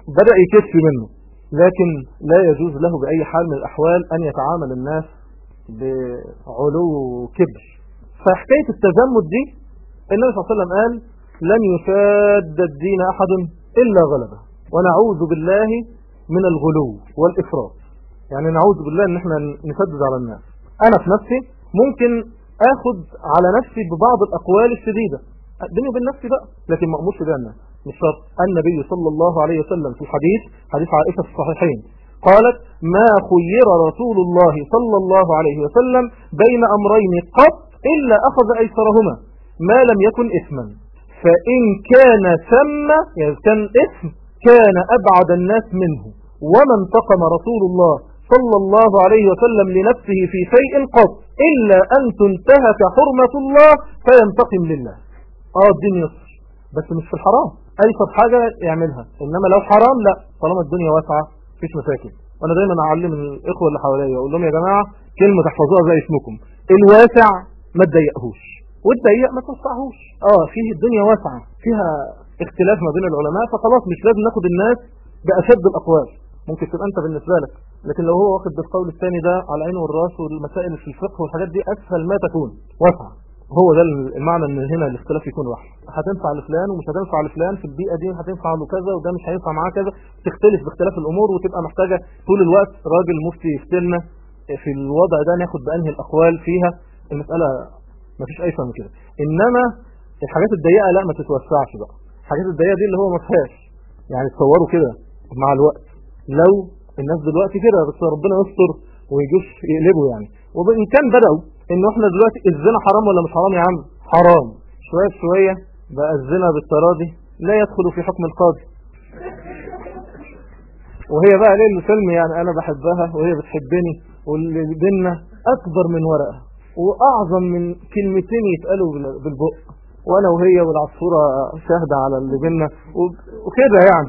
بدأ يكف منه لكن لا يجوز له بأي حال من الأحوال أن يتعامل الناس بعلو كبر فحكاية التزمت دي النبي صلى الله عليه وسلم قال لن يشاد الدين أحد إلا غلبه ونعوذ بالله من الغلو والإفراط يعني نعوذ بالله ان احنا نسدد على الناس انا في نفسي ممكن اخد على نفسي ببعض الاقوال الشديدة بيني وبين نفسي بقى لكن ما امرش بيها الناس مش شرط النبي صلى الله عليه وسلم في الحديث حديث عائشة في الصحيحين قالت ما خير رسول الله صلى الله عليه وسلم بين أمرين قط إلا أخذ أيسرهما ما لم يكن إثما فإن كان ثم يعني كان إثم كان أبعد الناس منه وما انتقم رسول الله صلى الله عليه وسلم لنفسه في شيء قط إلا أن تنتهك حرمة الله فينتقم لله اه الدين يصر بس مش في الحرام أيسر حاجة يعملها إنما لو حرام لا طالما الدنيا واسعة فيش مشاكل وانا دايما اعلم الاخوه اللي حواليا اقول لهم يا جماعه كلمه تحفظوها زي اسمكم الواسع ما تضيقهوش والضيق ما توسعهوش اه فيه الدنيا واسعه فيها اختلاف ما بين العلماء فخلاص مش لازم ناخد الناس باشد الاقوال ممكن تبقى انت بالنسبه لك لكن لو هو واخد بالقول الثاني ده على عينه والراس والمسائل في الفقه والحاجات دي اسهل ما تكون واسعه هو ده المعنى ان هنا الاختلاف يكون واحد هتنفع لفلان ومش هتنفع لفلان في البيئة دي هتنفع له كذا وده مش هينفع معاه كذا تختلف باختلاف الامور وتبقى محتاجة طول الوقت راجل مفتي يفتلنا في الوضع ده ناخد بانهي الاقوال فيها المسألة ما فيش ايسر من كده انما الحاجات الضيقة لا ما تتوسعش بقى الحاجات الضيقة دي اللي هو ما فيهاش يعني تصوروا كده مع الوقت لو الناس دلوقتي كده بس ربنا يستر ويجوش يقلبوا يعني وإن كان بدأوا انه احنا دلوقتي الزنا حرام ولا مش حرام يا عم حرام شوية شوية بقى الزنا بالتراضي لا يدخل في حكم القاضي وهي بقى ليه المسلم يعني انا بحبها وهي بتحبني واللي بينا اكبر من ورقة واعظم من كلمتين يتقالوا بالبق وانا وهي والعصفورة شاهدة على اللي بينا وكده يعني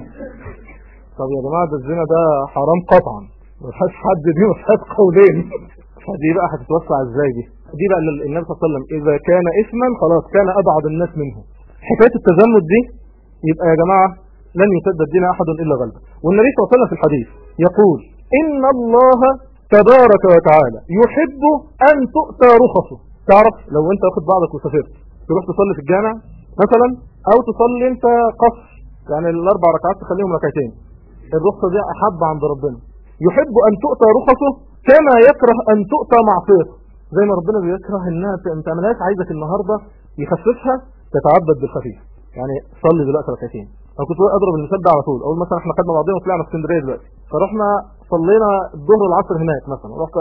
طب يا جماعة ده الزنا ده حرام قطعا مفيهاش حد دي مفيهاش قولين دي بقى هتتوسع ازاي دي دي بقى النبي صلى الله عليه وسلم اذا كان اسما خلاص كان ابعد الناس منه حكايه التزمت دي يبقى يا جماعه لن يسد الدين احد الا غلبه والنبي صلى الله عليه وسلم في الحديث يقول ان الله تبارك وتعالى يحب ان تؤتى رخصه تعرف لو انت واخد بعضك وسافرت تروح تصلي في الجامع مثلا او تصلي انت قصر يعني الاربع ركعات تخليهم ركعتين الرخصه دي احب عند ربنا يحب ان تؤتى رخصه كما يكره ان تؤتى معصيته زي ما ربنا بيكره انها ما تعملهاش عايزك النهارده يخففها تتعبد بالخفيف يعني صلي دلوقتي ركعتين انا كنت اضرب المثال ده على طول اقول مثلا احنا خدنا بعضنا وطلعنا اسكندريه دلوقتي فرحنا صلينا الظهر والعصر هناك مثلا رحت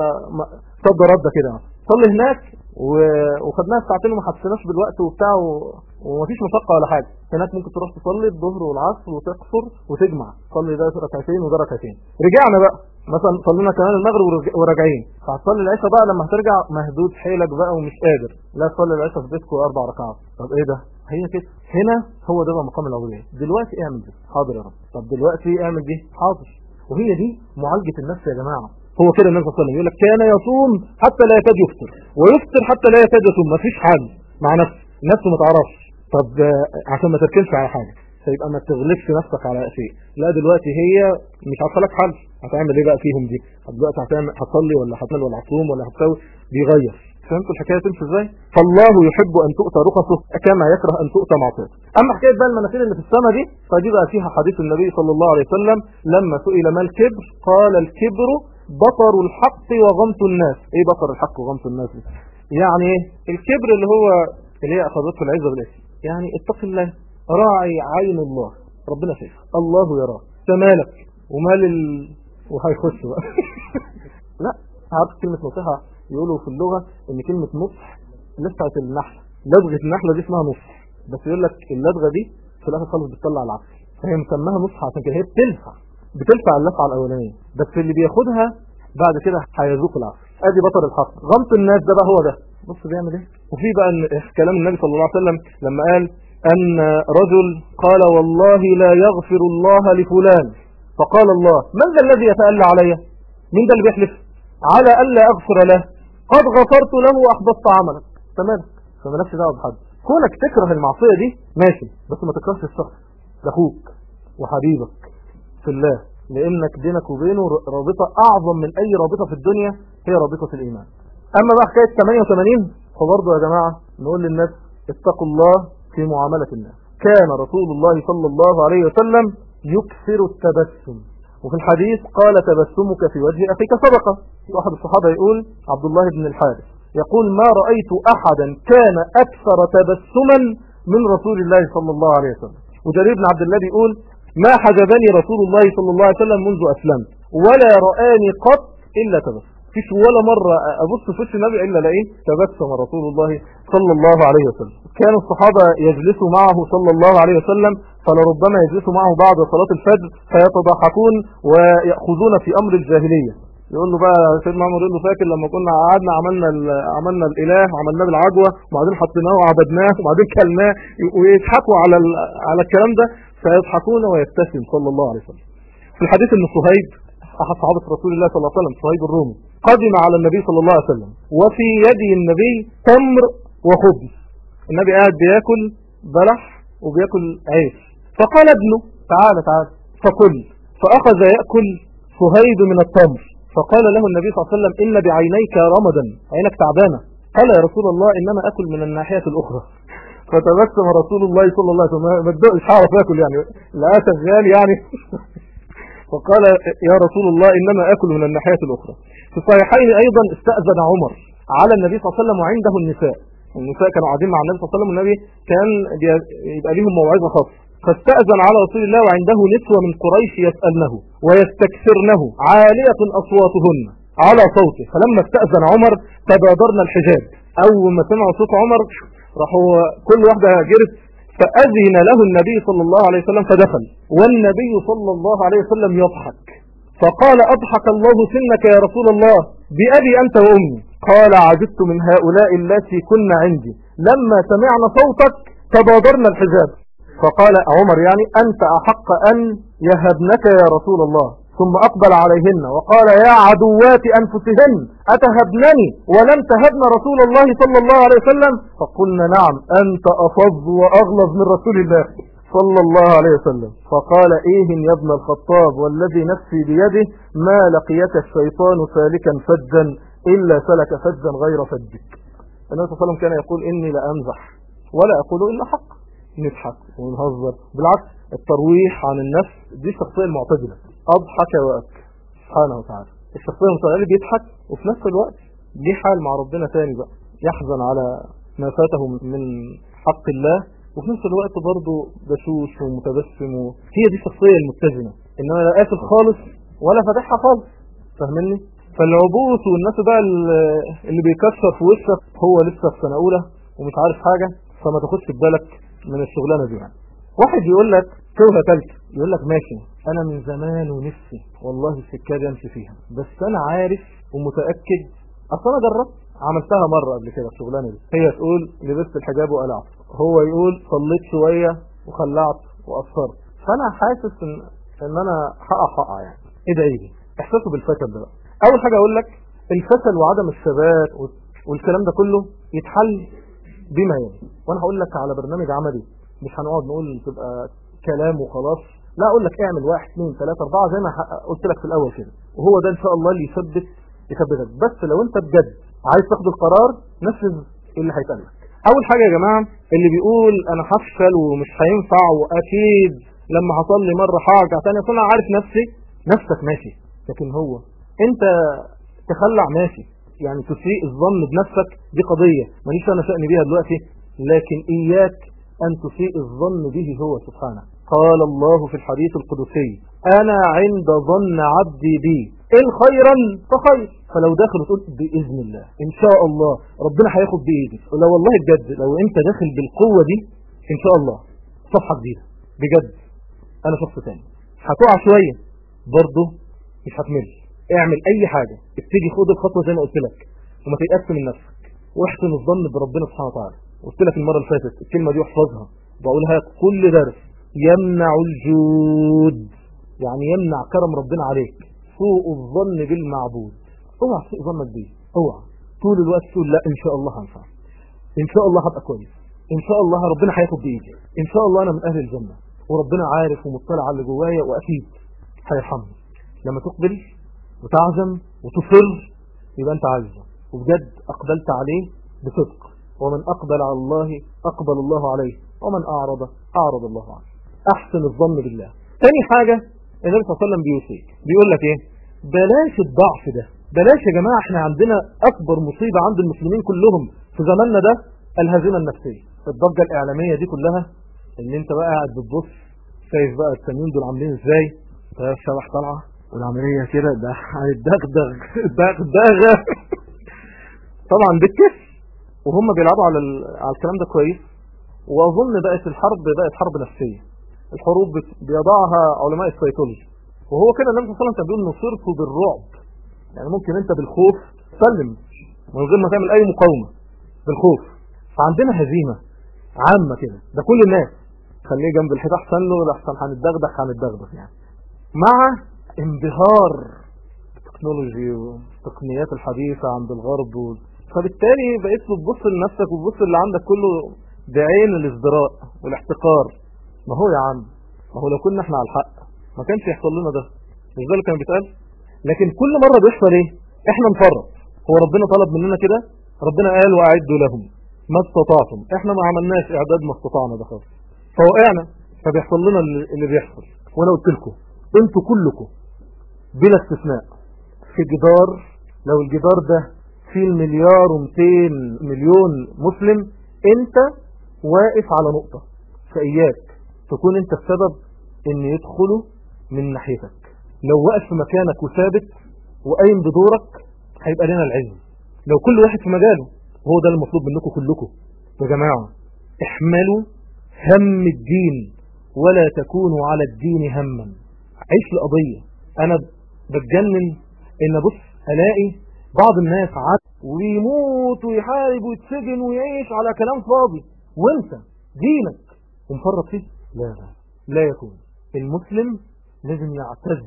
صد رده كده صلي هناك و... وخدناها ساعتين وما حسيناش بالوقت وبتاع و... ومفيش مشقه ولا حاجه هناك ممكن تروح تصلي الظهر والعصر وتقصر وتجمع تصلي ده ركعتين وده ركعتين رجعنا بقى مثلا صلينا كمان المغرب وراجعين فهتصلي العشاء بقى لما هترجع مهدود حيلك بقى ومش قادر لا تصلي العشاء في بيتك اربع ركعات طب ايه ده هي كده هنا هو ده بقى مقام العبوديه دلوقتي اعمل دي حاضر يا رب طب دلوقتي اعمل دي حاضر وهي دي معالجه النفس يا جماعه هو كده النبي صلى الله عليه وسلم يقول لك كان يصوم حتى لا يكاد يفطر ويفطر حتى لا يكاد يصوم مفيش حل مع نفسه نفسه ما تعرفش طب عشان ما تركنش على حاجه فيبقى ما تغلبش نفسك على شيء لا دلوقتي هي مش عارفه لك حل هتعمل ايه بقى فيهم دي دلوقتي هتعمل هتصلي ولا هتعمل ولا هتصوم ولا هتسوي بيغير فهمتوا الحكايه تمشي ازاي فالله يحب ان تؤتى رخصه كما يكره ان تؤتى معصيته اما حكايه بقى المناخير اللي في السماء دي فدي بقى فيها حديث النبي صلى الله عليه وسلم لما سئل ما الكبر قال الكبر بطر الحق وغمط الناس ايه بطر الحق وغمط الناس دي يعني ايه الكبر اللي هو اللي هي اخذته العزه بالاسم يعني اتق الله راعي عين الله ربنا شايف الله يراه تمالك ومال ال... وهيخش بقى لا عارف كلمة نصيحة يقولوا في اللغة ان كلمة نصح لسعة النحلة لدغة النحلة دي اسمها نصح بس يقول لك اللدغة دي في الاخر خالص بتطلع العسل فهي مسماها نصح عشان كده هي بتلفع بتلفع اللفعة الاولانية بس اللي بياخدها بعد كده هيذوق العسل ادي بطل الحق غمط الناس ده بقى هو ده بص بيعمل ايه وفي بقى كلام النبي صلى الله عليه وسلم لما قال أن رجل قال والله لا يغفر الله لفلان فقال الله من ذا الذي يتألى علي من ذا اللي بيحلف على ألا أغفر له قد غفرت له وأحبطت عملك تمام فمالكش دعوه بحد كونك تكره المعصية دي ماشي بس ما تكرهش الشخص ده أخوك وحبيبك في الله لانك بينك وبينه رابطة اعظم من اي رابطة في الدنيا هي رابطة الايمان اما بقى حكاية 88 فبرضه يا جماعة نقول للناس اتقوا الله في معاملة الناس كان رسول الله صلى الله عليه وسلم يكثر التبسم وفي الحديث قال تبسمك في وجه أخيك صدقة واحد الصحابة يقول عبد الله بن الحارث يقول ما رأيت أحدا كان أكثر تبسما من رسول الله صلى الله عليه وسلم وجرير بن عبد الله يقول ما حجبني رسول الله صلى الله عليه وسلم منذ أسلمت ولا رآني قط إلا تبسم فيش ولا مرة أبص في وش النبي إلا لقيه تبسم رسول الله صلى الله عليه وسلم كان الصحابة يجلسوا معه صلى الله عليه وسلم فلربما يجلسوا معه بعد صلاة الفجر فيتضحكون ويأخذون في أمر الجاهلية يقول له بقى سيدنا عمر يقول له فاكر لما كنا قعدنا عملنا عملنا الاله وعملناه بالعجوه وبعدين حطيناه وعبدناه وبعدين كلناه ويضحكوا على على الكلام ده فيضحكون ويبتسم صلى الله عليه وسلم في الحديث ان صهيب احد صحابه رسول الله صلى الله عليه وسلم صهيب الرومي قدم على النبي صلى الله عليه وسلم وفي يد النبي تمر وخبز النبي قاعد بياكل بلح وبياكل عيش فقال ابنه تعال تعال فكل فأخذ يأكل صهيب من التمر فقال له النبي صلى الله عليه وسلم إن بعينيك رمدا عينك تعبانة قال يا رسول الله إنما أكل من الناحية الأخرى فتبسم رسول الله صلى الله عليه وسلم ما تدقش هعرف أكل يعني لا شغال يعني فقال يا رسول الله إنما أكل من الناحية الأخرى في الصحيحين أيضا استأذن عمر على النبي صلى الله عليه وسلم وعنده النساء النساء كانوا قاعدين مع النبي صلى الله عليه وسلم والنبي كان يبقى لهم موعظة خاصة فاستأذن على رسول الله وعنده نسوة من قريش يسألنه ويستكثرنه عالية أصواتهن على صوته فلما استأذن عمر تبادرنا الحجاب أول ما سمعوا صوت عمر راحوا كل واحدة جرت فأذن له النبي صلى الله عليه وسلم فدخل والنبي صلى الله عليه وسلم يضحك فقال أضحك الله سنك يا رسول الله بأبي أنت وأمي قال عجبت من هؤلاء التي كنا عندي لما سمعنا صوتك تبادرنا الحجاب فقال عمر يعني أنت أحق أن يهبنك يا رسول الله ثم أقبل عليهن وقال يا عدوات أنفسهن أتهبنني ولم تهبن رسول الله صلى الله عليه وسلم فقلنا نعم أنت أفض وأغلظ من رسول الله صلى الله عليه وسلم فقال إيه يا ابن الخطاب والذي نفسي بيده ما لقيك الشيطان سالكا فجا إلا سلك فجا غير فجك النبي صلى الله عليه وسلم كان يقول إني لأمزح ولا أقول إلا حق نضحك ونهزر بالعكس الترويح عن النفس دي الشخصية المعتدلة أضحك وأبكى سبحانه وتعالى الشخصية المعتدلة اللي بيضحك وفي نفس الوقت ليه حال مع ربنا تاني بقى يحزن على ما فاته من حق الله وفي نفس الوقت برضه بشوش ومتبسم و... هي دي الشخصية المتزنة إنما لا قافل خالص ولا فاتحها خالص فاهمني فالعبوس والناس بقى اللي بيكسر في وشك هو لسه في سنة أولى ومش عارف حاجة فما تاخدش في بالك من الشغلانة دي يعني واحد يقول لك شغلة ثالثة يقول لك ماشي انا من زمان ونفسي والله السكة دي امشي فيها بس انا عارف ومتأكد اصل انا جربت عملتها مرة قبل كده الشغلانة دي هي تقول لبست الحجاب وقلعت هو يقول صليت شوية وخلعت وقصرت فانا حاسس ان ان انا حقق حقق يعني ايه ده ايه دي احساسه بالفشل ده بقى اول حاجة اقول لك الفشل وعدم الثبات والكلام ده كله يتحل بما يلي وانا هقول لك على برنامج عملي مش هنقعد نقول تبقى كلام وخلاص لا اقول لك اعمل واحد اثنين ثلاثة اربعة زي ما قلت لك في الاول كده وهو ده ان شاء الله اللي يثبت يثبتك بس لو انت بجد عايز تاخد القرار نفذ اللي هيتقال لك اول حاجة يا جماعة اللي بيقول انا هفشل ومش هينفع واكيد لما هصلي مرة هرجع تاني اصل انا عارف نفسي نفسك ماشي لكن هو انت تخلع ماشي يعني تسيء الظن بنفسك دي قضية ماليش انا شأن بيها دلوقتي لكن اياك ان تسيء الظن به هو سبحانه قال الله في الحديث القدسي انا عند ظن عبدي بي ان خيرا فخير فلو داخل تقول باذن الله ان شاء الله ربنا هياخد بايدي ولو والله بجد لو انت داخل بالقوة دي ان شاء الله صفحة جديدة بجد انا شخص تاني هتقع شوية برضه مش هتمل اعمل اي حاجة ابتدي خد الخطوة زي ما قلت لك وما تيأس من نفسك واحسن الظن بربنا سبحانه وتعالى قلت لك المرة اللي فاتت الكلمة دي احفظها بقولها كل درس يمنع الجود يعني يمنع كرم ربنا عليك سوء الظن بالمعبود اوعى سوء ظنك بيه اوعى طول الوقت تقول لا ان شاء الله هنفع ان شاء الله هبقى كويس ان شاء الله ربنا هياخد بايدي ان شاء الله انا من اهل الجنة وربنا عارف ومطلع على اللي جوايا واكيد هيرحمني لما تقبل وتعزم وتصر يبقى انت عايزه وبجد اقبلت عليه بصدق ومن اقبل على الله اقبل الله عليه ومن اعرض اعرض الله عنه احسن الظن بالله تاني حاجة النبي صلى الله عليه وسلم بيوصيك بيقول لك ايه بلاش الضعف ده بلاش يا جماعة احنا عندنا اكبر مصيبة عند المسلمين كلهم في زماننا ده الهزيمة النفسية الضجة الاعلامية دي كلها ان انت بقى قاعد بتبص شايف بقى التانيين دول عاملين ازاي شبح طالعة والعملية كده ده هيدغدغ دغدغة طبعا بالكس وهم بيلعبوا على على الكلام ده كويس واظن بقت الحرب بقت حرب نفسية الحروب بيضعها علماء السيكولوجي وهو كده النبي صلى الله عليه وسلم كان بيقول نصرته بالرعب يعني ممكن انت بالخوف تسلم من غير ما تعمل اي مقاومة بالخوف فعندنا هزيمة عامة كده ده كل الناس خليه جنب الحيط احسن له احسن هنتدغدغ هنتدغدغ يعني مع انبهار التكنولوجي والتقنيات الحديثة عند الغرب و... فبالتالي بقيت تبص لنفسك وتبص اللي عندك كله بعين الازدراء والاحتقار ما هو يا عم ما هو لو كنا احنا على الحق ما كانش يحصل لنا ده مش ده اللي كان بيتقال لكن كل مرة بيحصل ايه احنا نفرط هو ربنا طلب مننا كده ربنا قال واعدوا لهم ما استطعتم احنا ما عملناش اعداد ما استطعنا ده خالص فوقعنا فبيحصل لنا اللي بيحصل وانا قلت لكم انتوا كلكم بلا استثناء في جدار لو الجدار ده فيه المليار و200 مليون مسلم انت واقف على نقطة فإياك تكون انت السبب ان يدخلوا من ناحيتك لو واقف في مكانك وثابت وقايم بدورك هيبقى لنا العلم لو كل واحد في مجاله هو ده المطلوب منكم كلكم يا جماعة احملوا هم الدين ولا تكونوا على الدين هما عيش القضية انا بتجنن ان بص الاقي بعض الناس عاد ويموت ويحارب ويتسجن ويعيش على كلام فاضي وانت دينك ومفرط فيه لا لا لا يكون المسلم لازم يعتز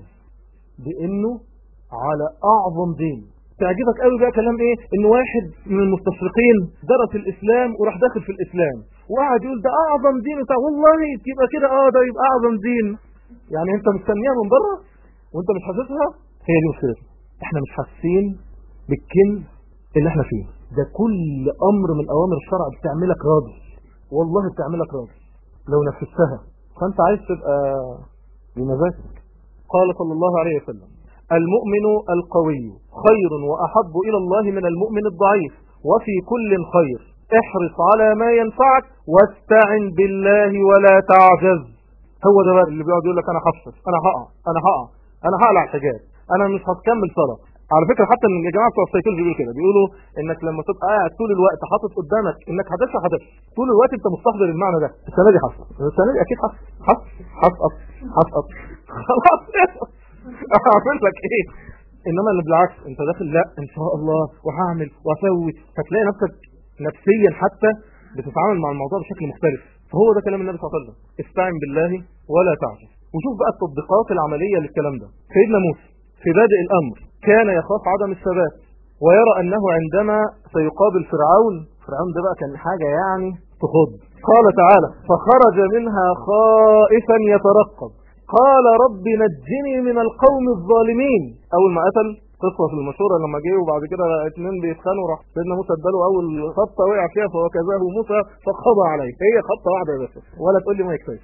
بانه على اعظم دين تعجبك قوي بقى كلام ايه ان واحد من المستشرقين درس الاسلام وراح داخل في الاسلام وقعد يقول ده اعظم دين بتاع والله يبقى كده اه ده يبقى اعظم دين يعني انت مستنيها من بره وانت مش حاسسها هي دي مشكلتنا احنا مش حاسين بالكنز اللي احنا فيه ده كل امر من اوامر الشرع بتعملك راضي والله بتعملك راضي لو نفذتها فانت عايز تبقى بمزاجك قال صلى الله عليه وسلم المؤمن القوي خير وأحب إلى الله من المؤمن الضعيف وفي كل خير احرص على ما ينفعك واستعن بالله ولا تعجز هو ده بقى اللي بيقعد يقول لك انا هفصل انا هقع انا هقع انا هقلع الحجاب انا مش هتكمل صلاه على فكره حتى يا جماعه بتوع السيكولوجي بيقولوا كده بيقولوا انك لما تبقى قاعد طول الوقت حاطط قدامك انك هتدفع هتدفع طول الوقت انت مستحضر المعنى ده السنه دي حصل السنه دي اكيد حصل حصل حصل حصل خلاص اعمل لك ايه انما اللي بالعكس انت داخل لا ان شاء الله وهعمل واسوي فتلاقي نفسك نفسيا حتى بتتعامل مع الموضوع بشكل مختلف فهو ده كلام النبي صلى الله عليه وسلم استعن بالله ولا تعجز وشوف بقى التطبيقات العملية للكلام ده سيدنا موسى في بادئ الأمر كان يخاف عدم الثبات ويرى أنه عندما سيقابل فرعون فرعون ده بقى كان حاجة يعني تخض قال تعالى فخرج منها خائفا يترقب قال رب نجني من القوم الظالمين أول ما قتل قصة في المشهورة لما جه وبعد كده اثنين بيتخانوا راح سيدنا موسى اداله أول خبطة وقع فيها فوكزاه موسى فقضى عليه هي خبطة واحدة بس ولا تقول لي ما يكفيش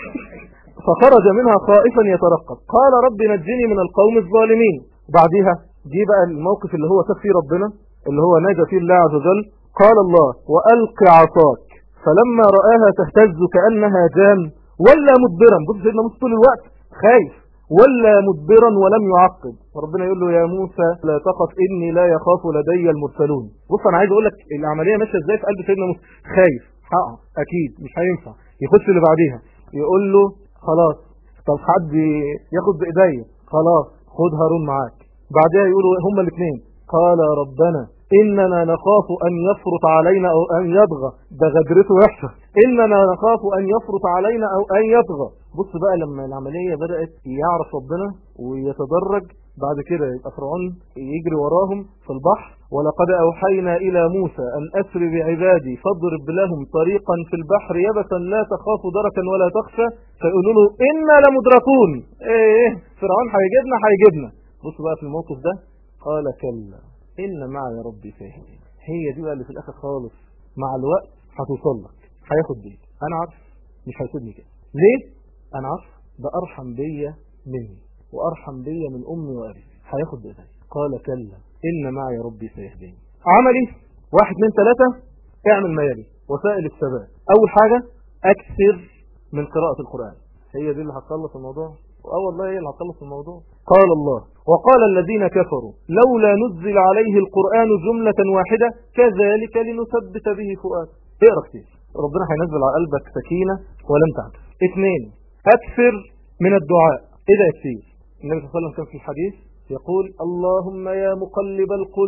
فخرج منها خائفا يترقب قال رب نجني من القوم الظالمين بعدها جه بقى الموقف اللي هو ساب فيه ربنا اللي هو نجا فيه الله عز وجل قال الله وألق عصاك فلما رآها تهتز كأنها جان ولا مدبرا بص سيدنا موسى طول الوقت خايف ولا مدبرا ولم يعقب فربنا يقول له يا موسى لا تخف إني لا يخاف لدي المرسلون بص أنا عايز أقول لك العملية ماشية إزاي في قلب سيدنا موسى خايف حقا أكيد مش هينفع يخش اللي بعديها يقول له خلاص طب حد ياخد بإيديا خلاص خد هارون معاك بعدها يقولوا هما الاثنين قال ربنا إننا نخاف أن يفرط علينا أو أن يبغى ده غدرته وحشة إننا نخاف أن يفرط علينا أو أن يبغى بص بقى لما العملية بدأت يعرف ربنا ويتدرج بعد كده يبقى فرعون يجري وراهم في البحر ولقد أوحينا إلى موسى أن أسر بعبادي فاضرب لهم طريقا في البحر يبسا لا تخاف دركا ولا تخشى فيقولوا له إنا لمدركون إيه, إيه فرعون هيجيبنا هيجيبنا بصوا بقى في الموقف ده قال كلا إن معي ربي سيهدين هي دي بقى اللي في الآخر خالص مع الوقت هتوصل لك هياخد بيك أنا عارف مش هيسيبني كده ليه؟ أنا عارف ده أرحم بيا مني وأرحم بيا من أمي وأبي هياخد بإيدي قال كلا إن معي ربي سيهدين عملي واحد من ثلاثة اعمل ما يلي وسائل الثبات أول حاجة أكثر من قراءة القرآن هي دي اللي هتخلص الموضوع اه والله هي اللي هتخلص الموضوع قال الله وقال الذين كفروا لولا نزل عليه القرآن جملة واحدة كذلك لنثبت به فؤاد اقرا كتير ربنا هينزل على قلبك سكينة ولم تعجز اثنين أكثر من الدعاء ايه ده كتير النبي صلى الله عليه وسلم كان في الحديث يقول اللهم يا مقلب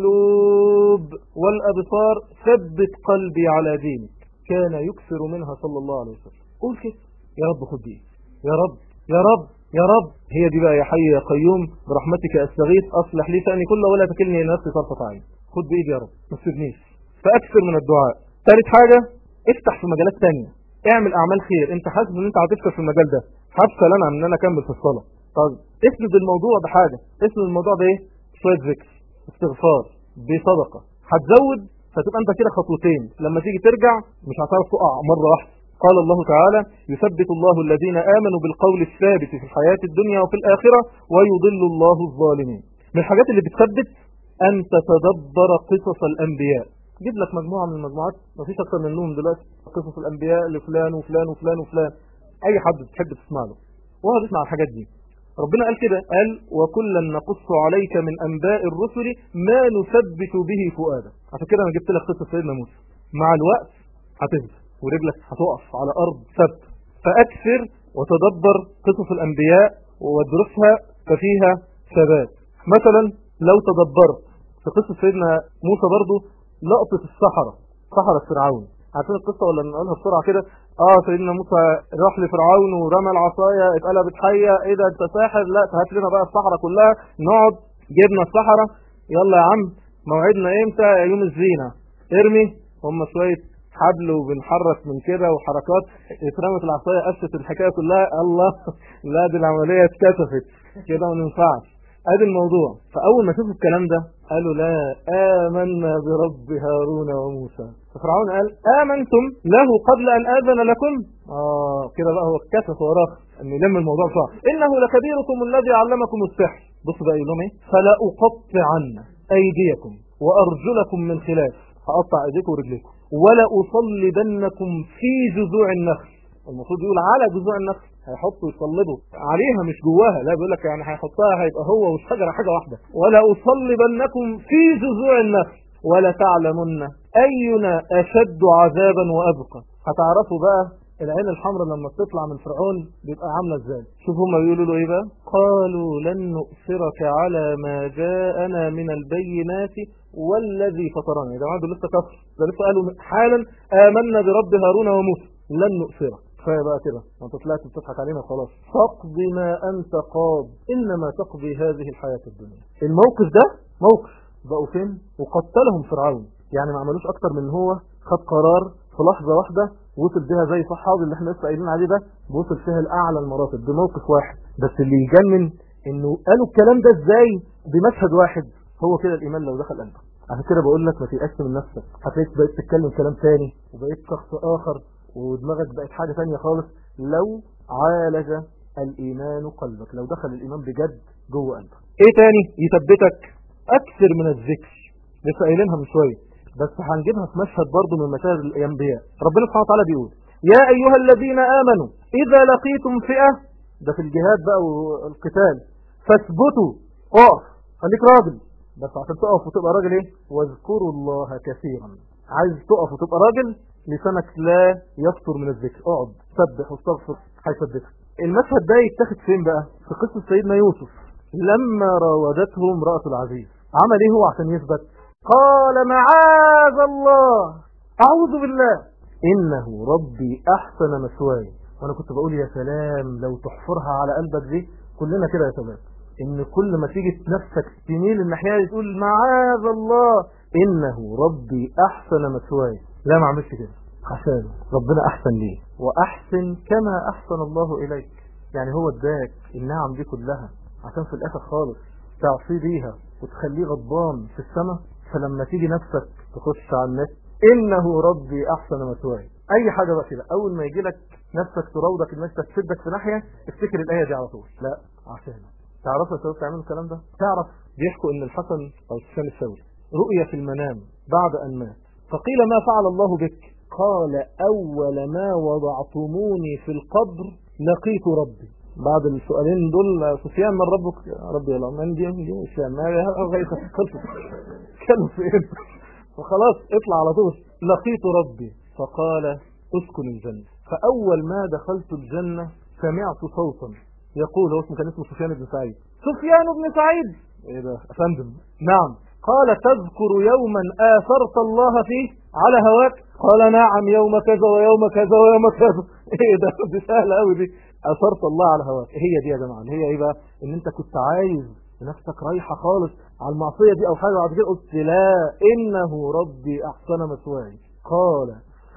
القلوب والأبصار ثبت قلبي على دينك كان يكثر منها صلى الله عليه وسلم قول كده يا رب خد دي يا رب يا رب يا رب هي دي بقى يا حي يا قيوم برحمتك استغيث اصلح لي شأني كله ولا تكلني الى نفسي طرفة عين خد بايدي يا رب ما تسيبنيش فاكثر من الدعاء ثالث حاجة افتح في مجالات تانية اعمل اعمال خير انت حاسس ان انت هتفكر في المجال ده هفشل انا ان انا اكمل في الصلاه طيب اسند الموضوع بحاجه اسند الموضوع بايه شويه ذكر استغفار بصدقه هتزود فتبقى انت كده خطوتين لما تيجي ترجع مش هتعرف تقع مره واحده قال الله تعالى يثبت الله الذين آمنوا بالقول الثابت في الحياة الدنيا وفي الآخرة ويضل الله الظالمين من الحاجات اللي بتثبت أن تتدبر قصص الأنبياء جيب لك مجموعة من المجموعات مفيش أكثر منهم دلوقتي قصص الأنبياء لفلان وفلان وفلان وفلان أي حد بتحب تسمع له وهو بيسمع الحاجات دي ربنا قال كده قال وكلا نقص عليك من أنباء الرسل ما نثبت به فؤادك عشان كده أنا جبت لك قصة سيدنا موسى مع الوقت هتهدى ورجلك هتقف على أرض ثبت فأكثر وتدبر قصص الأنبياء وادرسها ففيها ثبات مثلا لو تدبرت في قصة سيدنا موسى برضو لقطة الصحراء صحراء فرعون عارفين القصة ولا نقولها بسرعة كده اه سيدنا موسى راح لفرعون ورمى العصاية اتقلبت حية ايه ده انت ساحر لا هات لنا بقى الصحراء كلها نقعد جبنا الصحراء يلا يا عم موعدنا امتى يوم الزينة ارمي هم شوية حبل وبنحرك من كده وحركات اترمت العصاية قست الحكاية كلها الله لا دي العملية اتكسفت كده ما ينفعش ادي الموضوع فاول ما شافوا الكلام ده قالوا لا آمنا برب هارون وموسى ففرعون قال آمنتم له قبل أن آذن لكم آه كده بقى هو اتكسف وراه أن يلم الموضوع صح إنه لكبيركم الذي علمكم السحر بصوا بقى يقولون ايه فلا أقطعن أيديكم وأرجلكم من خلاف هقطع أيديكم ورجليكم ولا أصلبنكم في جذوع النخل المفروض يقول على جذوع النخل هيحطوا يصلبوا عليها مش جواها لا بيقول لك يعني هيحطها هيبقى هو والشجره حاجه واحده ولا اصلبنكم في جذوع النخل ولا تعلمن اينا اشد عذابا وابقى هتعرفوا بقى العين الحمراء لما بتطلع من فرعون بيبقى عامله ازاي شوف هم بيقولوا له ايه بقى قالوا لن نؤثرك على ما جاءنا من البينات والذي فطرنا يا جماعه دول لسه كفر ده لسه قالوا حالا آمنا برب هارون وموسى لن نؤثرك كفايه بقى كده انت طلعت بتضحك علينا خلاص تقضي ما انت قاض انما تقضي هذه الحياه الدنيا الموقف ده موقف بقوا فين وقتلهم فرعون يعني ما عملوش اكتر من هو خد قرار في لحظه واحده وصل بيها زي صحابي اللي احنا لسه قايلين عليه ده وصل فيها الاعلى المراتب بموقف واحد بس اللي يجنن انه قالوا الكلام ده ازاي بمشهد واحد هو كده الايمان لو دخل قلبك عشان كده بقول لك ما تيأس من نفسك هتلاقيك بقيت تتكلم كلام تاني وبقيت شخص اخر ودماغك بقت حاجة تانية خالص لو عالج الإيمان قلبك لو دخل الإيمان بجد جوه قلبك ايه تاني يثبتك أكثر من الذكر لسه قايلينها من شوية بس هنجيبها في مشهد برضه من مشاهد الأنبياء ربنا سبحانه وتعالى بيقول يا أيها الذين آمنوا إذا لقيتم فئة ده في الجهاد بقى والقتال فاثبتوا اقف خليك راجل بس عشان تقف وتبقى راجل ايه واذكروا الله كثيرا عايز تقف وتبقى راجل لسانك لا يفطر من الذكر اقعد سبح واستغفر هيثبتك المشهد ده يتاخد فين بقى في قصة سيدنا يوسف لما راودته امرأة العزيز عمل ايه هو عشان يثبت قال معاذ الله اعوذ بالله انه ربي احسن مثواي وانا كنت بقول يا سلام لو تحفرها على قلبك دي كلنا كده يا شباب ان كل ما تيجي نفسك تميل الناحيه تقول معاذ الله انه ربي احسن مثواي لا ما عملش كده عشان ربنا احسن ليه واحسن كما احسن الله اليك يعني هو اداك النعم دي كلها عشان في الاخر خالص تعصي بيها وتخليه غضبان في السماء فلما تيجي نفسك تخش على النت انه ربي احسن مثواي اي حاجه بقى كده اول ما يجي لك نفسك تراودك الناس تشدك في ناحيه افتكر الايه دي على طول لا عشان تعرف يا شباب تعملوا الكلام ده تعرف بيحكوا ان الحسن او سفيان الثوري رؤيا في المنام بعد ان مات فقيل ما فعل الله بك قال اول ما وضعتموني في القبر لقيت ربي بعد السؤالين دول سفيان من ربك ربي الله من دي دي سفيان ما خلصت كانوا فين فخلاص اطلع على طول لقيت ربي فقال اسكن الجنة فأول ما دخلت الجنة سمعت صوتا يقول هو اسمه كان اسمه سفيان بن سعيد سفيان بن سعيد ايه ده افندم نعم قال تذكر يوما آثرت الله فيه على هواك قال نعم يوم كذا ويوم كذا ويوم كذا ايه ده دي سهلة قوي دي أثرت الله على هواك هي دي يا جماعة هي ايه بقى ان انت كنت عايز نفسك رايحة خالص على المعصية دي او حاجة بعد كده قلت لا انه ربي احسن مثواي قال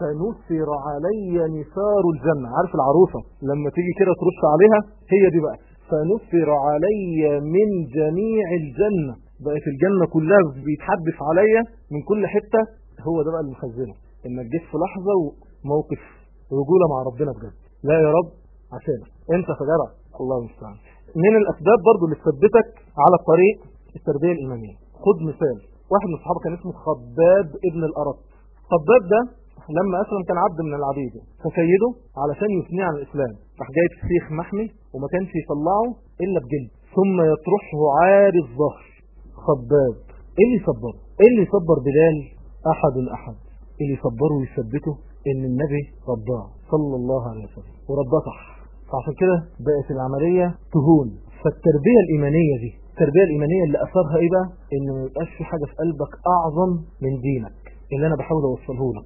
فنثر علي نثار الجنة عارف العروسة لما تيجي كده ترش عليها هي دي بقى فنثر علي من جميع الجنة بقت الجنة كلها بيتحدث عليا من كل حتة هو ده بقى اللي مخزنه انك جيت في لحظة وموقف رجولة مع ربنا بجد لا يا رب عشانك انت فجرع الله المستعان من الاسباب برضو اللي تثبتك على الطريق التربية الايمانية خد مثال واحد من الصحابة كان اسمه خباب ابن الارط خباب ده لما أسلم كان عبد من العبيد فسيده علشان يثنيه عن الإسلام راح جايب سيخ محمي وما كانش يطلعه إلا بجلد ثم يطرحه عاري الظهر خباب إيه اللي يصبره إيه اللي يصبر بلال أحد أحد اللي يصبره ويثبته إن النبي رضاه صلى الله عليه وسلم ورضاه صح فعشان كده بقت العملية تهون فالتربية الإيمانية دي التربية الإيمانية اللي أثرها إيه بقى إن ما يبقاش في حاجة في قلبك أعظم من دينك اللي أنا بحاول أوصله لك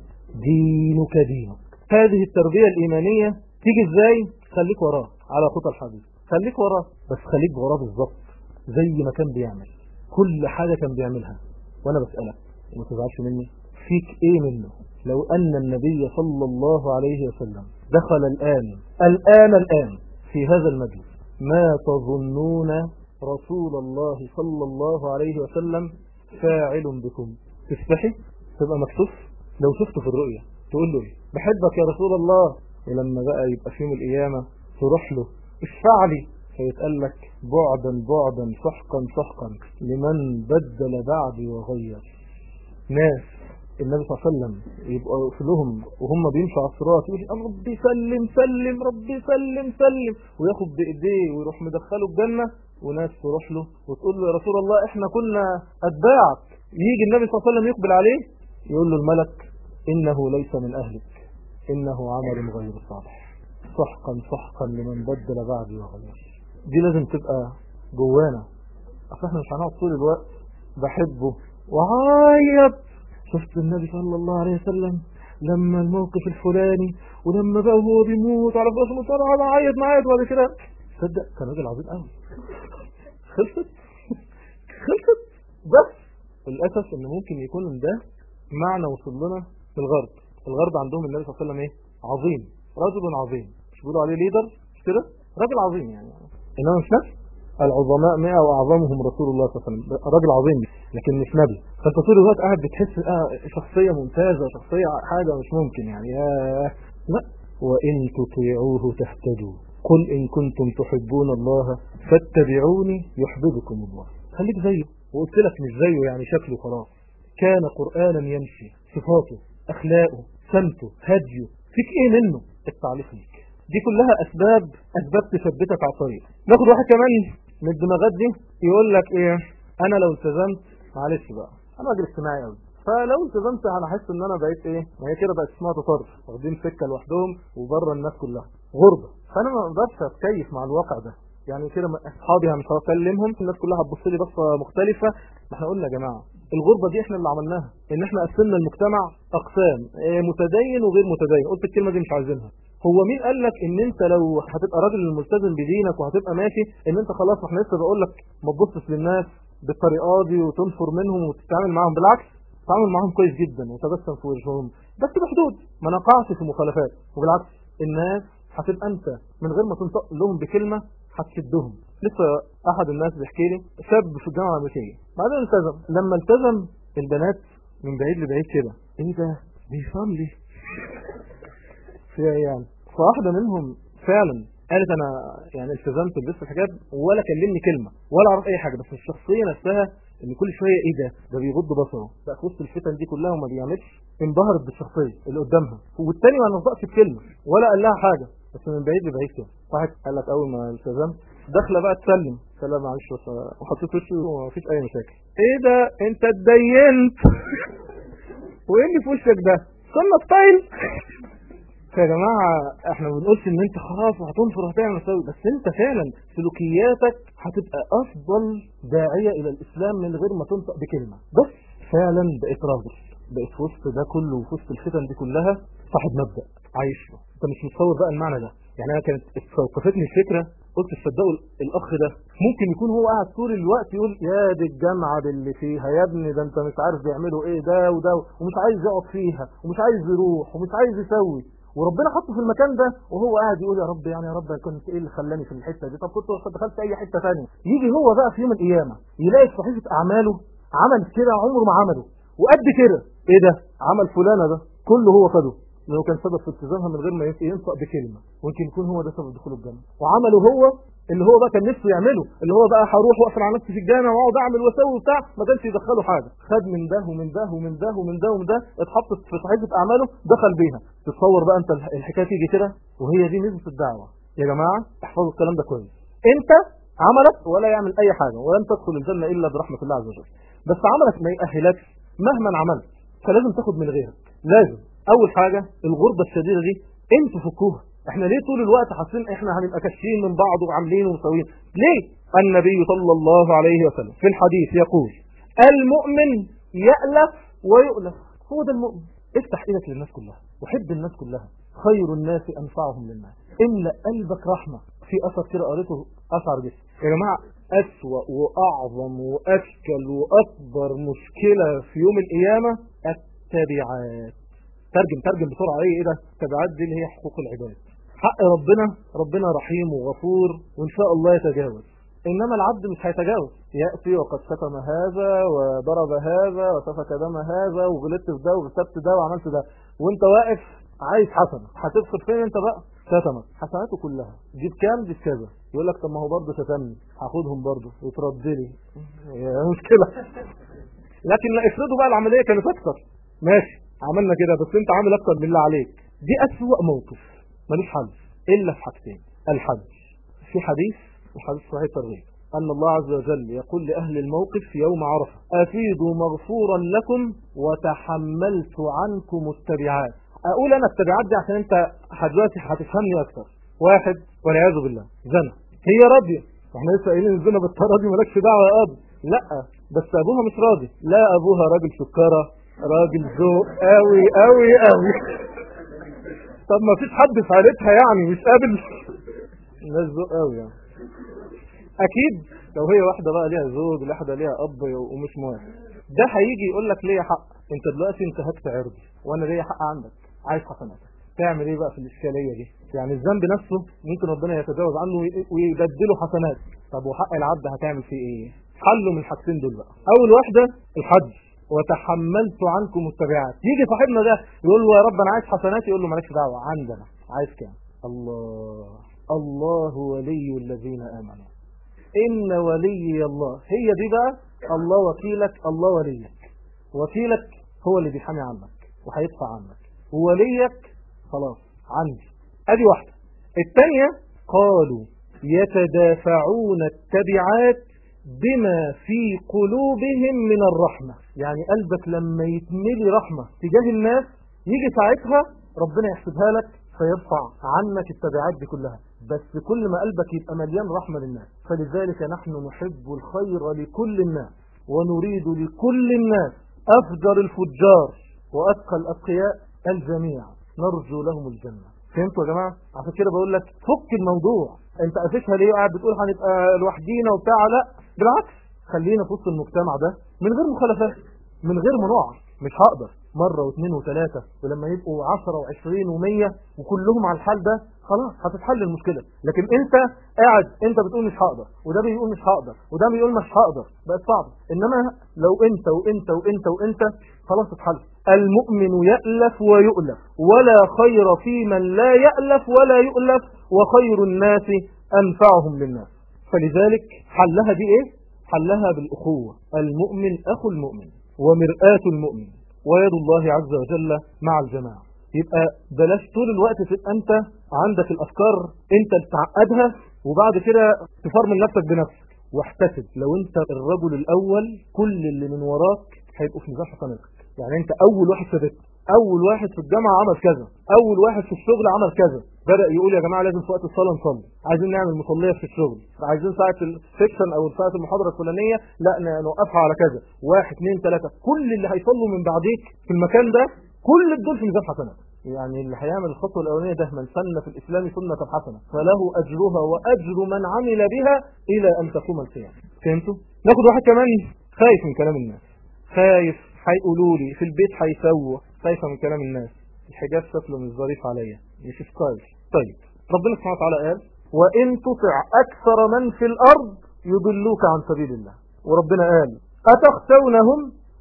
دينك دينك هذه التربية الإيمانية تيجي ازاي خليك وراه على خطى الحديث خليك وراه بس خليك وراه بالظبط زي ما كان بيعمل كل حاجة كان بيعملها وانا بسألك وما تزعلش مني فيك ايه منه لو ان النبي صلى الله عليه وسلم دخل الآن الآن الآن في هذا المجلس ما تظنون رسول الله صلى الله عليه وسلم فاعل بكم تستحي تبقى مكتوف لو شفته في الرؤية تقول له ايه بحبك يا رسول الله ولما بقى يبقى في يوم القيامة تروح له اشفع لي فيتقال لك بعدا بعدا سحقا سحقا لمن بدل بعدي وغير ناس النبي صلى الله عليه وسلم يبقى في لهم وهم بيمشوا على الصراط يقول ربي سلم سلم ربي سلم سلم وياخد بايديه ويروح مدخله الجنة وناس تروح له وتقول له يا رسول الله احنا كنا اتباعك يجي النبي صلى الله عليه وسلم يقبل عليه يقول له الملك إنه ليس من أهلك إنه عمل غير صالح سحقا سحقا لمن بدل بعدي وغير دي لازم تبقى جوانا أصل احنا مش هنقعد طول الوقت بحبه وعيط شفت النبي صلى الله عليه وسلم لما الموقف الفلاني ولما بقى هو بيموت على فراش المصارعة انا عيط معايا وبعد كده تصدق كان راجل عظيم قوي خلصت خلصت بس للاسف ان ممكن يكون ده معنى وصل لنا في الغرب الغرب عندهم النبي صلى الله عليه وسلم ايه عظيم رجل عظيم مش بيقولوا عليه ليدر مش كده راجل عظيم يعني انما مش نفس العظماء 100 واعظمهم رسول الله صلى الله عليه وسلم راجل عظيم لكن مش نبي فانت طول الوقت قاعد بتحس اه شخصيه ممتازه شخصيه حاجه مش ممكن يعني ياه لا وان تطيعوه تهتدوا قل ان كنتم تحبون الله فاتبعوني يحببكم الله خليك زيه وقلت لك مش زيه يعني شكله خلاص كان قرآنا يمشي صفاته أخلاقه سمته هديه فيك إيه منه التعليق ليك دي كلها أسباب أسباب تثبتك على الطريق ناخد واحد كمان من الدماغات دي يقول لك إيه أنا لو التزمت معلش بقى أنا راجل اجتماعي قوي فلو التزمت انا احس ان انا بقيت ايه ما هي كده بقت اسمها تطرف واخدين سكه لوحدهم وبره الناس كلها غربه فانا ما اقدرش اتكيف مع الواقع ده يعني كده اصحابي مش هكلمهم الناس كلها هتبص لي بصه مختلفه ما احنا قلنا يا جماعه الغربة دي احنا اللي عملناها ان احنا قسمنا المجتمع اقسام اه متدين وغير متدين قلت الكلمة دي مش عايزينها هو مين قال لك ان انت لو هتبقى راجل ملتزم بدينك وهتبقى ماشي ان انت خلاص احنا لسه بقول لك ما تبصش للناس بالطريقه دي وتنفر منهم وتتعامل معاهم بالعكس تعامل معاهم كويس جدا وتبسم في وجههم بس بحدود ما نقعش في مخالفات وبالعكس الناس هتبقى انت من غير ما تنطق لهم بكلمه هتشدهم لسه احد الناس بيحكي لي شاب في الجامعه الامريكيه بعدين التزم لما التزم البنات من بعيد لبعيد كده ايه ده بيصلي فيها يعني فواحده منهم فعلا قالت انا يعني التزمت بلبس الحجاب ولا كلمني كلمه ولا اعرف اي حاجه بس الشخصيه نفسها ان كل شويه ايه ده ده بيغض بصره بقى في وسط الفتن دي كلها وما بيعملش انبهرت بالشخصيه اللي قدامها والتاني ما نطقش بكلمه ولا قال لها حاجه بس من بعيد لبعيد كده واحد قال لك اول ما التزمت داخله بقى تسلم سلام معلش بس وحطيت وشي ومفيش اي مشاكل ايه ده انت اتدينت وايه اللي في وشك ده سنه ستايل يا جماعة احنا ما بنقولش ان انت خلاص وهتنفر وهتعمل مساوي بس انت فعلا سلوكياتك هتبقى افضل داعية الى الاسلام من غير ما تنطق بكلمة بس فعلا بقيت راجل بقيت في وسط ده كله وفي وسط الفتن دي كلها صاحب مبدأ عايش له انت مش متصور بقى المعنى ده يعني انا كانت استوقفتني الفكرة قلت تصدقوا الاخ ده ممكن يكون هو قاعد طول الوقت يقول يا دي الجامعه باللي فيها يا ابني ده انت مش عارف بيعملوا ايه ده وده ومش عايز يقعد فيها ومش عايز يروح ومش عايز يسوي وربنا حطه في المكان ده وهو قاعد يقول يا رب يعني يا رب كنت ايه اللي خلاني في الحته دي طب كنت دخلت اي حته ثانيه يجي هو بقى في يوم القيامه يلاقي في صحيفه اعماله عمل كده عمره ما عمله وقد كده ايه ده عمل فلانه ده كله هو خده لانه كان سبب في التزامها من غير ما ينطق بكلمه ويمكن يكون هو ده سبب دخوله الجنه وعمله هو اللي هو بقى كان نفسه يعمله اللي هو بقى هروح واقفل على نفسي في الجامع واقعد اعمل واسوي وبتاع ما كانش يدخله حاجه خد من ده ومن ده ومن ده ومن ده ومن ده اتحطت في صحيفه اعماله دخل بيها تتصور بقى انت الحكايه تيجي كده وهي دي ميزه الدعوه يا جماعه احفظوا الكلام ده كويس انت عملك ولا يعمل اي حاجه ولن تدخل الجنه الا برحمه الله عز وجل بس عملك ما يأهلكش مهما عملت فلازم تاخد من غيرك لازم اول حاجه الغربه الشديده دي انتوا فكوها احنا ليه طول الوقت حاسين احنا هنبقى كاشفين من بعض وعاملين ومسويين ليه النبي صلى الله عليه وسلم في الحديث يقول المؤمن يألف ويؤلف هو ده المؤمن افتح ايدك للناس كلها وحب الناس كلها خير الناس انفعهم للناس املا قلبك رحمه في اثر كده قريته اشعر جدا يا جماعه اسوا واعظم واشكل واكبر مشكله في يوم القيامه التبعات ترجم ترجم بسرعه ايه ايه ده التبعات دي اللي هي حقوق العباد حق ربنا ربنا رحيم وغفور وان شاء الله يتجاوز انما العبد مش هيتجاوز ياتي وقد شتم هذا وضرب هذا وسفك دم هذا وغلطت في ده وغلطت ده وعملت ده وانت واقف عايز حسنه هتدخل فين انت بقى شتمك حسناته كلها جيب كام جيب كذا يقول لك طب ما هو برضه شتمني هاخدهم برضه وترد لي مشكله لكن لا افرضوا بقى العمليه كانت اكتر ماشي عملنا كده بس انت عامل اكتر من اللي عليك دي اسوأ موقف ملوش حل الا في حاجتين الحج في حديث الحديث صحيح ترغيب أن الله عز وجل يقول لأهل الموقف يوم عرفة أفيدوا مغفورا لكم وتحملت عنكم التبعات أقول أنا التبعات دي عشان أنت دلوقتي هتفهمني أكتر واحد والعياذ بالله زنا هي راضية احنا لسه قايلين الزنا بالطريقة دي مالكش دعوة يا قاضي لا بس أبوها مش راضي لا أبوها راجل سكرة راجل ذوق قوي قوي قوي طب ما فيش حد في عيلتها يعني مش قابل الناس ذوق قوي يعني اكيد لو هي واحده بقى ليها زوج واحده ليها اب ومش موافق ده هيجي يقول لك ليا حق انت دلوقتي انتهكت عرضي وانا ليا حق عندك عايز حسناتك تعمل ايه بقى في الاشكاليه دي يعني الذنب نفسه ممكن ربنا يتجاوز عنه ويبدله حسنات طب وحق العبد هتعمل فيه ايه حله من الحاجتين دول بقى اول واحده الحج وتحملت عنكم التبعات يجي صاحبنا ده يقول له يا رب انا عايز حسنات يقول له مالكش دعوه عندنا عايز كام الله الله ولي الذين امنوا ان ولي الله هي دي بقى الله وكيلك الله وليك وكيلك هو اللي بيحامي عنك وهيدفع عنك ووليك خلاص عندي ادي واحده الثانيه قالوا يتدافعون التبعات بما في قلوبهم من الرحمة يعني قلبك لما يتملي رحمة تجاه الناس يجي ساعتها ربنا يحسبها لك فيرفع عنك التبعات دي كلها بس كل ما قلبك يبقى مليان رحمة للناس فلذلك نحن نحب الخير لكل الناس ونريد لكل الناس أفجر الفجار وأتقى الأتقياء الجميع نرجو لهم الجنة فهمتوا يا جماعه عشان كده بقول لك فك الموضوع انت قافشها ليه قاعد بتقول هنبقى لوحدينا وبتاع لا بالعكس خلينا في وسط المجتمع ده من غير مخالفات من غير منوع مش هقدر مرة واثنين وثلاثة ولما يبقوا عشرة وعشرين ومية وكلهم على الحال ده خلاص هتتحل المشكلة لكن انت قاعد انت بتقول مش هقدر وده بيقول مش هقدر وده بيقول مش هقدر بقت صعبة انما لو انت وانت وانت وانت خلاص اتحل المؤمن يألف ويؤلف ولا خير في من لا يألف ولا يؤلف وخير الناس أنفعهم للناس فلذلك حلها دي ايه حلها بالأخوة المؤمن أخو المؤمن ومرآة المؤمن ويد الله عز وجل مع الجماعة يبقى بلاش طول الوقت تبقى انت عندك الافكار انت تعقدها وبعد كده تفرمل نفسك بنفسك واحتسب لو انت الرجل الاول كل اللي من وراك هيبقوا في مزاح حسناتك يعني انت اول واحد ثبت اول واحد في الجامعه عمل كذا اول واحد في الشغل عمل كذا بدا يقول يا جماعه لازم في وقت الصلاه نصلي عايزين نعمل مصليه في الشغل عايزين ساعه السكشن او ساعه المحاضره الفلانيه لا نوقفها على كذا واحد اثنين ثلاثه كل اللي هيصلوا من بعديك في المكان ده كل دول في ميزان حسنات يعني اللي هيعمل الخطوه الاولانيه ده من سن في الاسلام سنه حسنه فله اجرها واجر من عمل بها الى ان تقوم القيامه فهمتوا ناخد واحد كمان خايف من كلام الناس خايف هيقولوا لي في البيت هيسووا خايفه من كلام الناس الحجاب شكله مش ظريف عليا مش ستايل طيب ربنا سبحانه وتعالى قال وان تطع اكثر من في الارض يضلوك عن سبيل الله وربنا قال اتخشونهم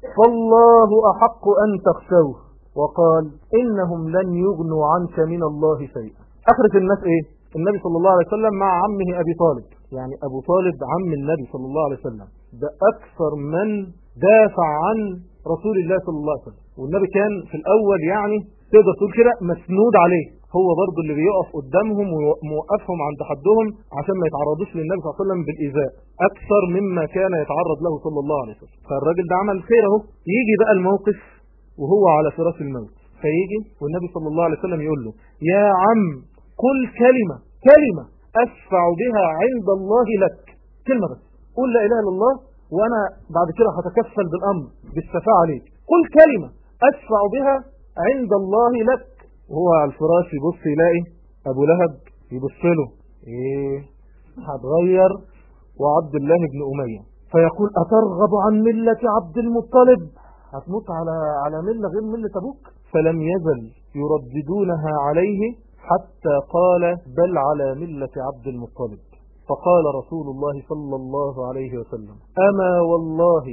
فالله احق ان تخشوه وقال إنهم لن يغنوا عنك من الله شيئا أخرة الناس إيه النبي صلى الله عليه وسلم مع عمه أبي طالب يعني أبو طالب عم النبي صلى الله عليه وسلم ده أكثر من دافع عن رسول الله صلى الله عليه وسلم والنبي كان في الأول يعني تقدر تقول كده مسنود عليه هو برضه اللي بيقف قدامهم وموقفهم عند حدهم عشان ما يتعرضوش للنبي صلى الله عليه وسلم بالإيذاء أكثر مما كان يتعرض له صلى الله عليه وسلم فالراجل ده عمل خير اهو يجي بقى الموقف وهو على فراش الموت فيجي والنبي صلى الله عليه وسلم يقول له يا عم قل كلمة كلمة أشفع بها عند الله لك كلمة بس قل لا إله إلا الله وأنا بعد كده هتكفل بالأمر بالشفاعة عليك قل كلمة أشفع بها عند الله لك وهو على الفراش يبص يلاقي أبو لهب يبص له إيه هتغير وعبد الله بن أمية فيقول أترغب عن ملة عبد المطلب هتموت على على ملة غير ملة أبوك فلم يزل يرددونها عليه حتى قال بل على ملة عبد المطلب فقال رسول الله صلى الله عليه وسلم أما والله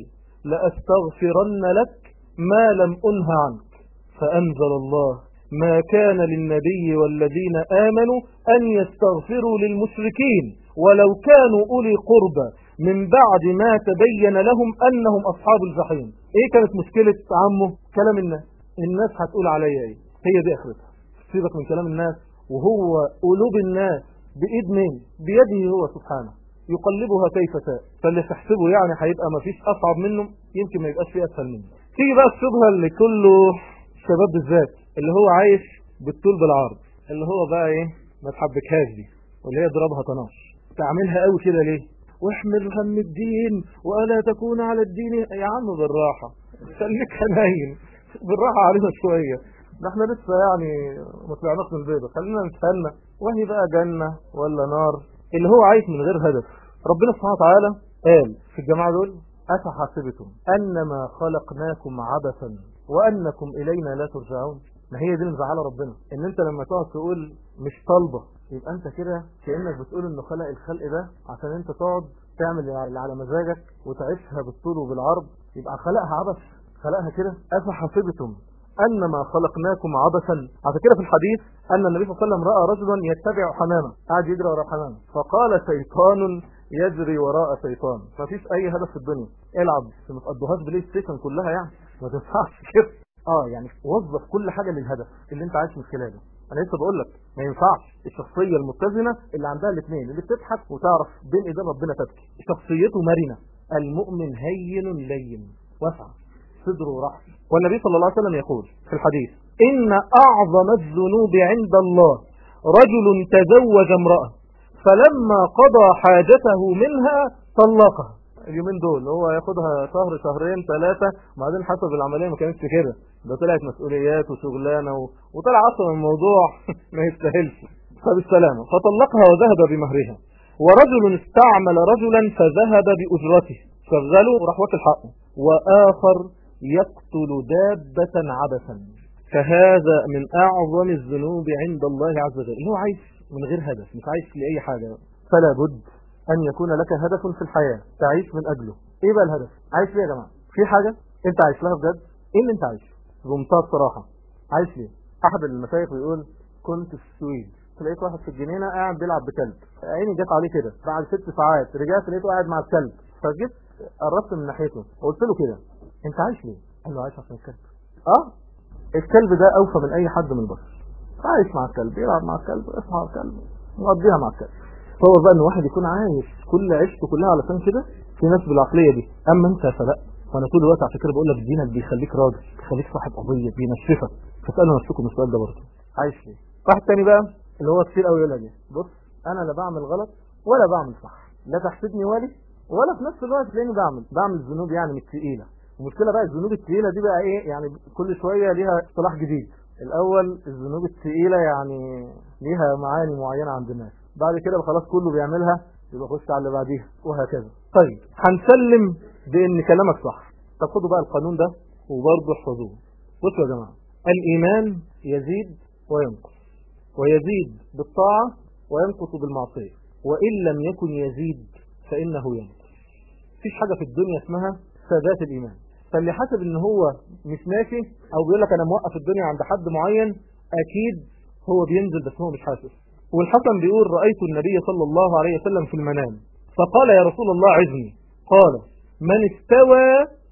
لأستغفرن لك ما لم أنه عنك فأنزل الله ما كان للنبي والذين آمنوا أن يستغفروا للمشركين ولو كانوا أولي قربى من بعد ما تبين لهم أنهم أصحاب الجحيم إيه كانت مشكلة عمه كلام الناس الناس هتقول عليا إيه هي دي آخرتها سيبك من كلام الناس وهو قلوب الناس بإيد مين بيده هو سبحانه يقلبها كيف شاء فاللي تحسبه يعني هيبقى ما فيش أصعب منه يمكن ما يبقاش فيه أسهل منه تيجي بقى الشبهة اللي كله شباب بالذات اللي هو عايش بالطول بالعرض اللي هو بقى ايه ما تحبكهاش دي واللي هي ضربها طناش تعملها قوي كده ليه واحمل هم الدين وألا تكون على الدين يا عم بالراحة خليك حنين بالراحة علينا شوية ده احنا لسه يعني ما طلعناش من البيضة خلينا نستنى وهي بقى جنة ولا نار اللي هو عايش من غير هدف ربنا سبحانه وتعالى قال في الجماعة دول أفحسبتم أنما خلقناكم عبثا وأنكم إلينا لا ترجعون ما هي دي المزعله ربنا ان انت لما تقعد تقول مش طالبه يبقى انت كده كانك بتقول انه خلق الخلق ده عشان انت تقعد تعمل اللي على مزاجك وتعيشها بالطول وبالعرض يبقى خلقها عبث خلقها كده افحسبتم انما خلقناكم عبثا عشان كده في الحديث ان النبي صلى الله عليه وسلم راى رجلا يتبع حمامه قاعد يجري ورا حمامه فقال شيطان يجري وراء شيطان مفيش اي هدف في الدنيا العب ما تقضوهاش بلاي ستيشن كلها يعني ما تنفعش كده اه يعني وظف كل حاجة للهدف اللي انت عايش من خلاله انا لسه بقول لك ما ينفعش الشخصية المتزنة اللي عندها الاثنين اللي بتضحك وتعرف بين ايدين ربنا تبكي شخصيته مرنة المؤمن هين لين واسع صدره رحم والنبي صلى الله عليه وسلم يقول في الحديث ان اعظم الذنوب عند الله رجل تزوج امرأة فلما قضى حاجته منها طلقها اليومين دول هو ياخدها شهر شهرين ثلاثة وبعدين حسب العملية ما كانتش كده ده طلعت مسؤوليات وشغلانة و... وطلع اصلا الموضوع ما يستاهلش فبالسلامة فطلقها وذهب بمهرها ورجل استعمل رجلا فذهب بأجرته شغله وراح واكل حقه وآخر يقتل دابة عبثا فهذا من أعظم الذنوب عند الله عز وجل هو عايش من غير هدف مش عايش لأي حاجة فلا بد أن يكون لك هدف في الحياة تعيش من أجله إيه بقى الهدف عايش ليه يا جماعة في حاجة أنت عايش لها بجد إيه اللي أنت عايش بمنتهى الصراحة عايش ليه أحد المشايخ بيقول كنت في السويد لقيت واحد في الجنينة قاعد بيلعب بكلب عيني جت عليه كده بعد ست ساعات رجعت لقيته قاعد مع الكلب فجيت قربت من ناحيته وقلت له كده انت عايش ليه قال له عايش عشان الكلب اه الكلب ده اوفى من اي حد من البشر عايش مع الكلب يلعب مع الكلب يصحى على الكلب مقضيها مع الكلب فهو بقى ان واحد يكون عايش كل عيشته كلها علشان كده في ناس بالعقليه دي اما انت فلا فانا طول الوقت على فكره بقول لك دينك بيخليك راجل بيخليك صاحب قضيه بينشفك فاسالوا نفسكم السؤال ده برضه عايش ليه واحد تاني بقى اللي هو كتير قوي يقول لك بص انا لا بعمل غلط ولا بعمل صح لا تحسدني والي ولا في نفس الوقت تلاقيني بعمل بعمل ذنوب يعني مش تقيله المشكله بقى الذنوب الثقيله دي بقى ايه يعني كل شويه ليها اصطلاح جديد الاول الذنوب الثقيله يعني ليها معاني معينه عند الناس بعد كده خلاص كله بيعملها يبقى خش على اللي بعديها وهكذا طيب هنسلم بان كلامك صح طب خدوا بقى القانون ده وبرضه احفظوه بصوا يا جماعه الايمان يزيد وينقص ويزيد بالطاعه وينقص بالمعصيه وان لم يكن يزيد فانه ينقص مفيش حاجه في الدنيا اسمها ثبات الايمان فاللي حاسب ان هو مش ماشي او بيقول لك انا موقف الدنيا عند حد معين اكيد هو بينزل بس هو مش حاسس والحسن بيقول رأيت النبي صلى الله عليه وسلم في المنام فقال يا رسول الله عزني قال من استوى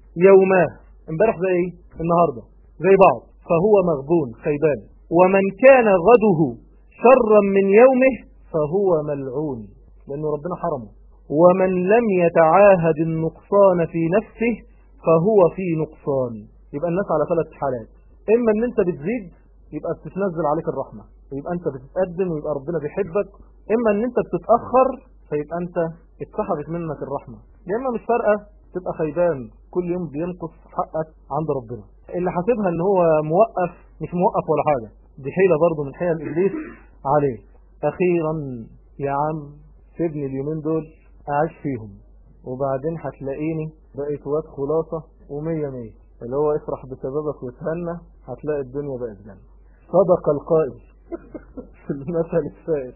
يوماه امبارح زي ايه النهاردة زي بعض فهو مغبون خيبان ومن كان غده شرا من يومه فهو ملعون لأنه ربنا حرمه ومن لم يتعاهد النقصان في نفسه فهو في نقصان يبقى الناس على ثلاث حالات اما ان انت بتزيد يبقى بتتنزل عليك الرحمة يبقى انت بتتقدم ويبقى ربنا بيحبك اما ان انت بتتأخر فيبقى انت اتسحبت منك الرحمة يا اما مش فارقة تبقى خيبان كل يوم بينقص حقك عند ربنا اللي حاسبها ان هو موقف مش موقف ولا حاجة دي حيلة برضه من حيل ابليس عليه اخيرا يا عم سيبني اليومين دول اعيش فيهم وبعدين هتلاقيني بقيت واد خلاصة ومية مية اللي هو افرح بسببك وتهنى هتلاقي الدنيا بقت جنة صدق القائل في المثل السائل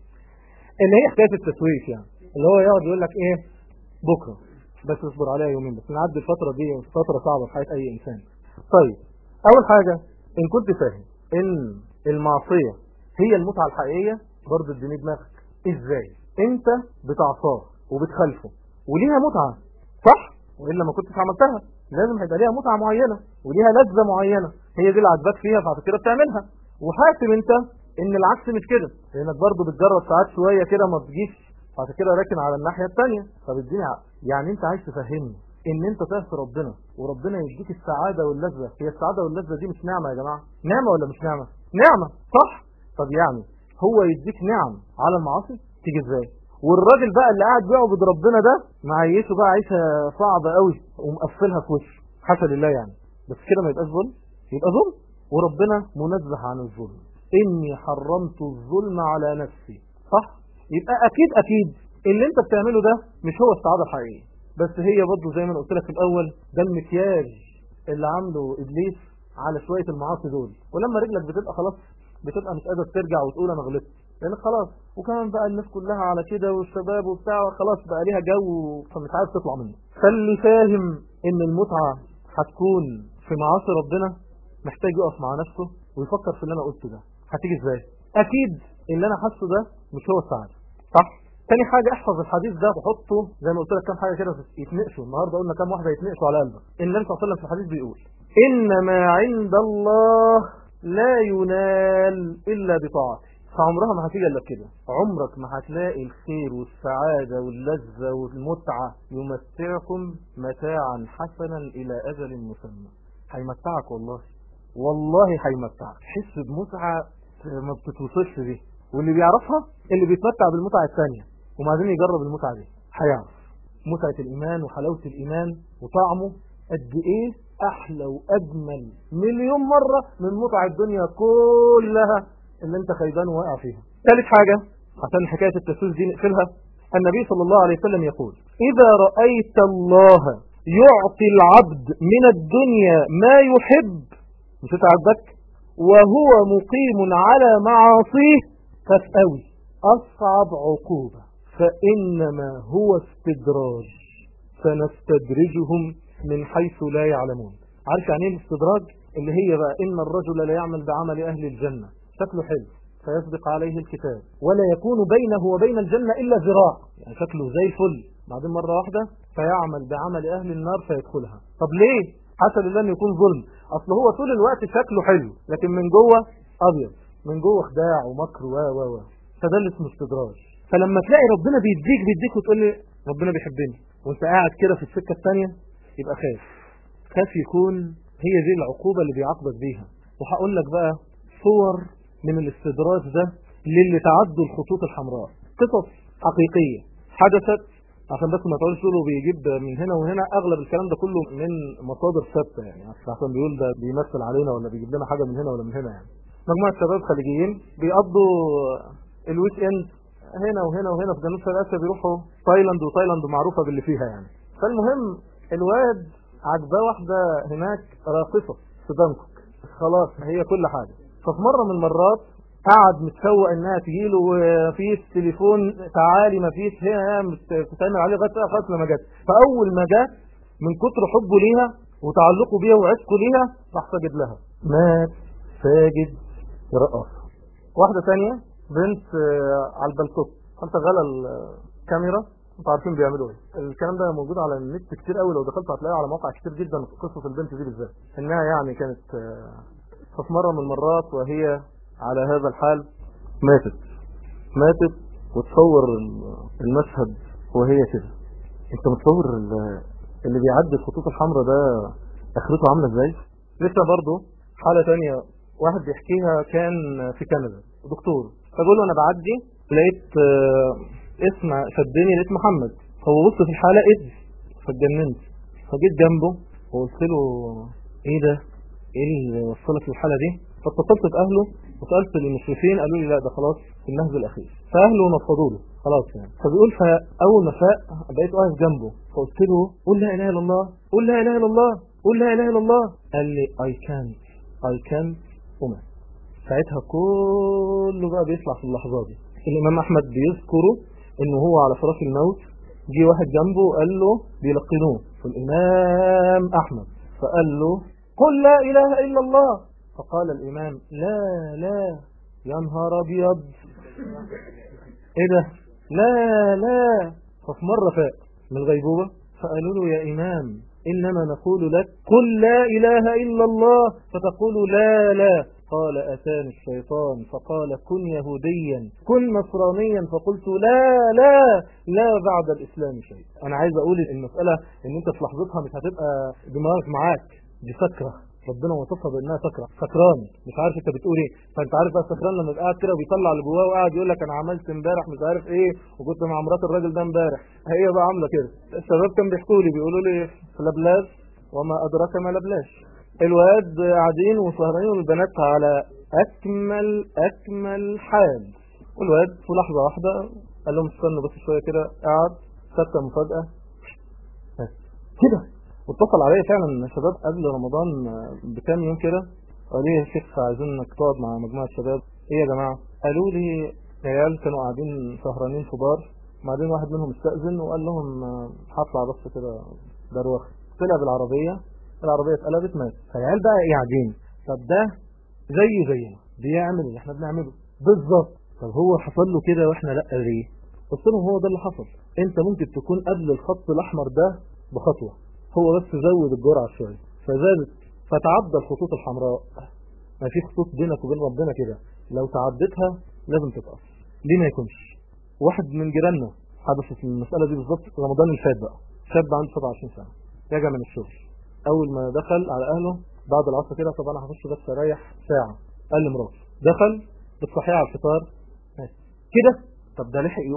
اللي هي حكاية التسويف يعني اللي هو يقعد يقول لك ايه بكرة بس اصبر عليها يومين بس نعدي الفترة دي فترة صعبة في حياة اي انسان طيب اول حاجة ان كنت فاهم ان المعصية هي المتعة الحقيقية برضه اديني دماغك ازاي انت بتعصاه وبتخالفه وليها متعة صح والا ما كنتش عملتها لازم هيبقى ليها متعة معينة وليها لذة معينة هي دي اللي عجبك فيها فعشان كده بتعملها وحاسب انت ان العكس مش كده لانك برضه بتجرب ساعات شوية كده ما بتجيش فعشان كده راكن على الناحية الثانية فبتديني عقل يعني انت عايز تفهمني ان انت تعصي ربنا وربنا يديك السعادة واللذة هي السعادة واللذة دي مش نعمة يا جماعة نعمة ولا مش نعمة نعمة صح طب يعني هو يديك نعم على المعاصي تيجي ازاي والراجل بقى اللي قاعد بيعبد ربنا ده معيشه بقى عيشه صعبه قوي ومقفلها في وشه حاشا لله يعني بس كده ما يبقاش ظلم يبقى ظلم وربنا منزه عن الظلم اني حرمت الظلم على نفسي صح يبقى اكيد اكيد اللي انت بتعمله ده مش هو السعاده الحقيقيه بس هي برضه زي ما انا قلت لك في الاول ده المكياج اللي عامله ابليس على شويه المعاصي دول ولما رجلك بتبقى خلاص بتبقى مش قادر ترجع وتقول انا غلطت لان خلاص وكمان بقى الناس كلها على كده والشباب وبتاع خلاص بقى ليها جو فمش عارف تطلع منه فاللي فاهم ان المتعة هتكون في معاصي ربنا محتاج يقف مع نفسه ويفكر في اللي انا قلته ده هتيجي ازاي اكيد اللي انا حاسه ده مش هو السعادة صح تاني حاجة احفظ الحديث ده وحطه زي ما قلت لك كام حاجة كده يتنقشوا النهاردة قلنا كام واحدة يتنقشوا على قلبك النبي صلى الله عليه وسلم في الحديث بيقول انما عند الله لا ينال الا بطاعته فعمرها ما هتيجي الا كده عمرك ما هتلاقي الخير والسعادة واللذة والمتعة يمتعكم متاعا حسنا الى اجل مسمى هيمتعك والله والله هيمتعك حس بمتعة ما بتتوصفش دي واللي بيعرفها اللي بيتمتع بالمتعة الثانية وبعدين يجرب المتعة دي هيعرف متعة الإيمان وحلاوة الإيمان وطعمه قد إيه أحلى وأجمل مليون مرة من متع الدنيا كلها اللي انت خيبان واقع فيها ثالث حاجة عشان حكاية التسوس دي نقفلها النبي صلى الله عليه وسلم يقول إذا رأيت الله يعطي العبد من الدنيا ما يحب مش تعبك وهو مقيم على معاصيه فاسأوي أصعب عقوبة فإنما هو استدراج سنستدرجهم من حيث لا يعلمون عارف يعني ايه الاستدراج اللي هي بقى إن الرجل لا يعمل بعمل أهل الجنة شكله حلو فيسبق عليه الكتاب ولا يكون بينه وبين الجنة إلا ذراع يعني شكله زي الفل بعدين مرة واحدة فيعمل بعمل أهل النار فيدخلها طب ليه حسن الله أن يكون ظلم أصل هو طول الوقت شكله حلو لكن من جوه أبيض من جوه خداع ومكر و و و فده اللي اسمه استدراج فلما تلاقي ربنا بيديك بيديك وتقول لي ربنا بيحبني وانت قاعد كده في السكة الثانية يبقى خاف خاف يكون هي دي العقوبة اللي بيعاقبك بيها وهقول لك بقى صور من الاستدراج ده للي تعدوا الخطوط الحمراء قصص حقيقية حدثت عشان بس ما تقولش تقولوا بيجيب من هنا وهنا اغلب الكلام ده كله من مصادر ثابته يعني عشان بيقول ده بيمثل علينا ولا بيجيب لنا حاجه من هنا ولا من هنا يعني مجموعه شباب خليجيين بيقضوا الويك اند هنا وهنا وهنا في جنوب شرق اسيا بيروحوا تايلاند وتايلاند معروفه باللي فيها يعني فالمهم الواد عجباه واحده هناك راقصه في بانكوك خلاص هي كل حاجه ففي مرة من المرات قعد متسوق انها تجيله وفيش تليفون تعالي ما فيش هي بتتعمل عليه لغايه خلاص لما جت فاول ما جت من كتر حبه ليها وتعلقه بيها وعشقه ليها راح ساجد لها مات ساجد رقص واحده ثانيه بنت على البلكوت انت غلى الكاميرا انتوا عارفين بيعملوا ايه الكلام ده موجود على النت كتير قوي لو دخلت هتلاقيه على مواقع كتير جدا قصه البنت دي بالذات انها يعني كانت ففي مرة من المرات وهي على هذا الحال ماتت ماتت وتصور المشهد وهي كده انت متصور اللي بيعدي الخطوط الحمراء ده اخرته عاملة ازاي لسه برضه حالة تانية واحد بيحكيها كان في كندا دكتور فبقول له انا بعدي لقيت اسم شدني لقيت محمد هو بص في الحالة ايدز فاتجننت فجيت جنبه وقلت له ايه ده ايه اللي وصلك للحالة دي فاتصلت باهله وسألت المشرفين قالوا لي لا ده خلاص في النهج الاخير فاهله نفضوا له خلاص يعني فبيقول فاول ما فاق بقيت واقف جنبه فقلت له قول لا اله الا الله قول لا اله الا الله قول لا اله الا الله قال لي اي كانت اي كانت وما ساعتها كله بقى بيطلع في اللحظه دي الامام احمد بيذكره انه هو على فراش الموت جه واحد جنبه قال له بيلقنوه الامام احمد فقال له قل لا إله إلا الله فقال الإمام لا لا يا نهار أبيض إيه ده لا لا ففي مرة فاق من الغيبوبة فقالوا له يا إمام إنما نقول لك قل لا إله إلا الله فتقول لا لا قال أتاني الشيطان فقال كن يهوديا كن نصرانيا فقلت لا لا لا بعد الإسلام شيء أنا عايز أقول المسألة إن أنت في لحظتها مش هتبقى دماغك معاك دي سكرة ربنا وصفها بانها سكرة سكران مش عارف انت بتقول ايه فانت عارف بقى السكران لما يبقى قاعد كده وبيطلع اللي جواه وقاعد يقول لك انا عملت امبارح مش عارف ايه وكنت مع مرات الراجل ده امبارح هي بقى عامله كده الشباب كانوا بيحكوا لي بيقولوا لي في لبلاش وما ادراك ما لبلاش الواد قاعدين وسهرانين والبنات على اكمل اكمل حال والواد في لحظه واحده قال لهم استنوا بس شويه كده قعد سكه مفاجاه بس كده واتصل عليا فعلا شباب قبل رمضان بكام يوم كده قالوا لي يا شيخ عايزين انك تقعد مع مجموعه شباب ايه يا جماعه قالوا لي عيال كانوا قاعدين سهرانين في بار بعدين واحد منهم استأذن وقال لهم هطلع بس كده دروخ طلع بالعربيه العربيه اتقلبت مات فالعيال بقى قاعدين طب ده زي زينا بيعمل اللي احنا بنعمله بالظبط طب هو حصل له كده واحنا لا ليه قلت لهم هو ده اللي حصل انت ممكن تكون قبل الخط الاحمر ده بخطوه هو بس زود الجرعة شوية فزادت فتعدى الخطوط الحمراء ما في خطوط بينك وبين ربنا كده لو تعدتها لازم تتقص ليه ما يكونش واحد من جيراننا حدثت المسألة دي بالظبط رمضان اللي فات بقى شاب عنده 27 سنة رجع من الشغل أول ما دخل على أهله بعد العصر كده طب أنا هخش بس أريح ساعة قال لمراته دخل بتصحيها على الفطار كده طب ده لحق يقول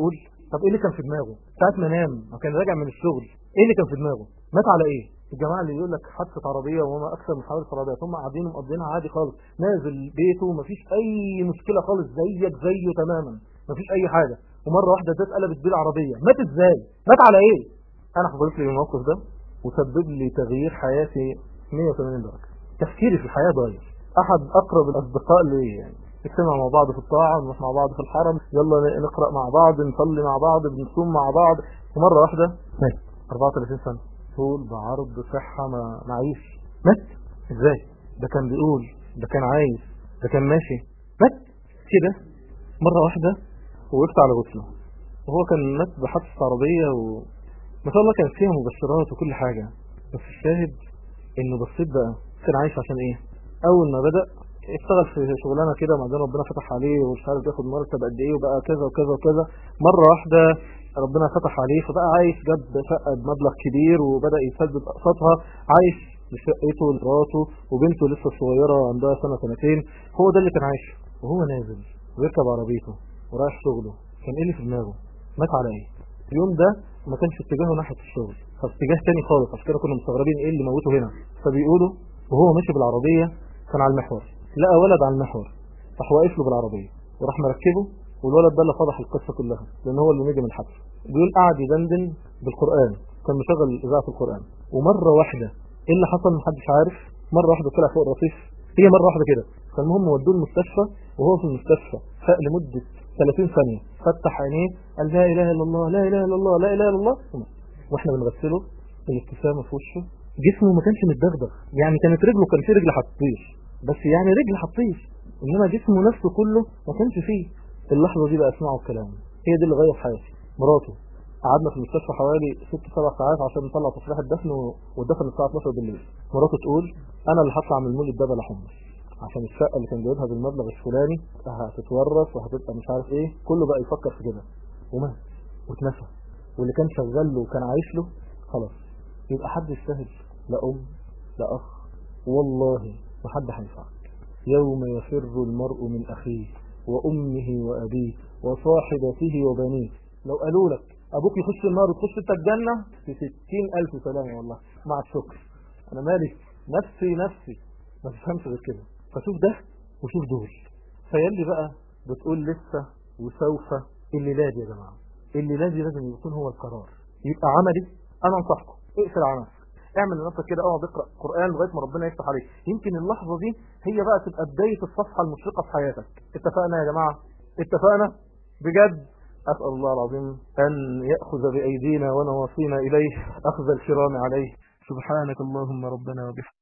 طب ايه اللي كان في دماغه ساعه ما نام ما كان راجع من الشغل ايه اللي كان في دماغه مات على ايه الجماعه اللي يقول لك حادثه عربيه وما اكثر من حوادث عربيه هم قاعدين ومقضينها عادي خالص نازل بيته مفيش اي مشكله خالص زيك زيه تماما مفيش اي حاجه ومره واحده ده اتقلبت بيه العربيه مات ازاي مات على ايه انا حضرت لي الموقف ده وسبب لي تغيير حياتي 180 درجه تفكيري في الحياه ضايع احد اقرب الاصدقاء لي يعني نجتمع مع بعض في الطاعه نروح مع بعض في الحرم يلا نقرا مع بعض نصلي مع بعض بنصوم مع بعض ومره واحده مات 34 سنه طول بعرض صحه ما معيش مات ازاي ده كان بيقول ده كان عايز ده كان ماشي مات كده مره واحده وقفت على غسله وهو كان مات بحادثه عربيه وما شاء الله كانت فيها مبشرات وكل حاجه بس الشاهد انه بصيت بقى كان عايش عشان ايه اول ما بدا اشتغل في شغلانه كده وبعدين ربنا فتح عليه ومش عارف ياخد مرتب قد ايه وبقى كذا وكذا وكذا مره واحده ربنا فتح عليه فبقى عايش جاب شقه بمبلغ كبير وبدا يسدد اقساطها عايش بشقته لمراته وبنته لسه صغيره عندها سنه سنتين هو ده اللي كان عايشه وهو نازل ويركب عربيته ورايح شغله كان ايه اللي في دماغه مات على ايه اليوم ده ما كانش اتجاهه ناحيه الشغل فاتجاه تاني خالص عشان كده كنا مستغربين ايه اللي موته هنا فبيقولوا وهو ماشي بالعربيه كان على المحور لقى ولد على المحور راح واقف له بالعربيه وراح مركبه والولد ده اللي فضح القصه كلها لان هو اللي نجم الحادثه بيقول قعد يدندن بالقران كان مشغل اذاعه القران ومره واحده ايه اللي حصل محدش عارف مره واحده طلع فوق الرصيف هي مره واحده كده فالمهم ودوه المستشفى وهو في المستشفى فاق لمده 30 ثانيه فتح عينيه قال لا اله الا الله لا اله الا الله لا اله الا الله واحنا بنغسله الابتسامه في وشه جسمه ما كانش متدغدغ يعني كانت رجله كان في رجل هتطير بس يعني رجل هتطير انما جسمه نفسه كله ما كانش فيه اللحظه دي بقى اسمعوا الكلام هي دي اللي غير حياتي مراته قعدنا في المستشفى حوالي ست سبع ساعات عشان نطلع تصريح الدفن والدفن الساعه 12 بالليل مراته تقول انا اللي هطلع من المولد ده بلا حمص عشان الشقه اللي كان جايبها بالمبلغ الفلاني هتتورث وهتبقى مش عارف ايه كله بقى يفكر في كده ومات واتنسى واللي كان شغال له وكان عايش له خلاص يبقى حد يستاهل لا ام لا اخ والله ما حد هينفعك يوم يفر المرء من اخيه وامه وابيه وصاحبته وبنيه لو قالوا لك ابوك يخش النار وتخش انت الجنه في ستين الف سلامه والله مع الشكر انا مالي نفسي نفسي ما تفهمش غير كده فشوف ده وشوف دول فيلي بقى بتقول لسه وسوف اللي لازم يا جماعه اللي لازم لازم يكون هو القرار يبقى عملي انا انصحكم اقفل على نفسك اعمل لنفسك كده اقعد اقرا قران لغايه ما ربنا يفتح عليك يمكن اللحظه دي هي بقى تبقى بدايه الصفحه المشرقه في حياتك اتفقنا يا جماعه اتفقنا بجد اسال الله العظيم ان ياخذ بايدينا ونواصينا اليه اخذ الكرام عليه سبحانك اللهم ربنا وبحمدك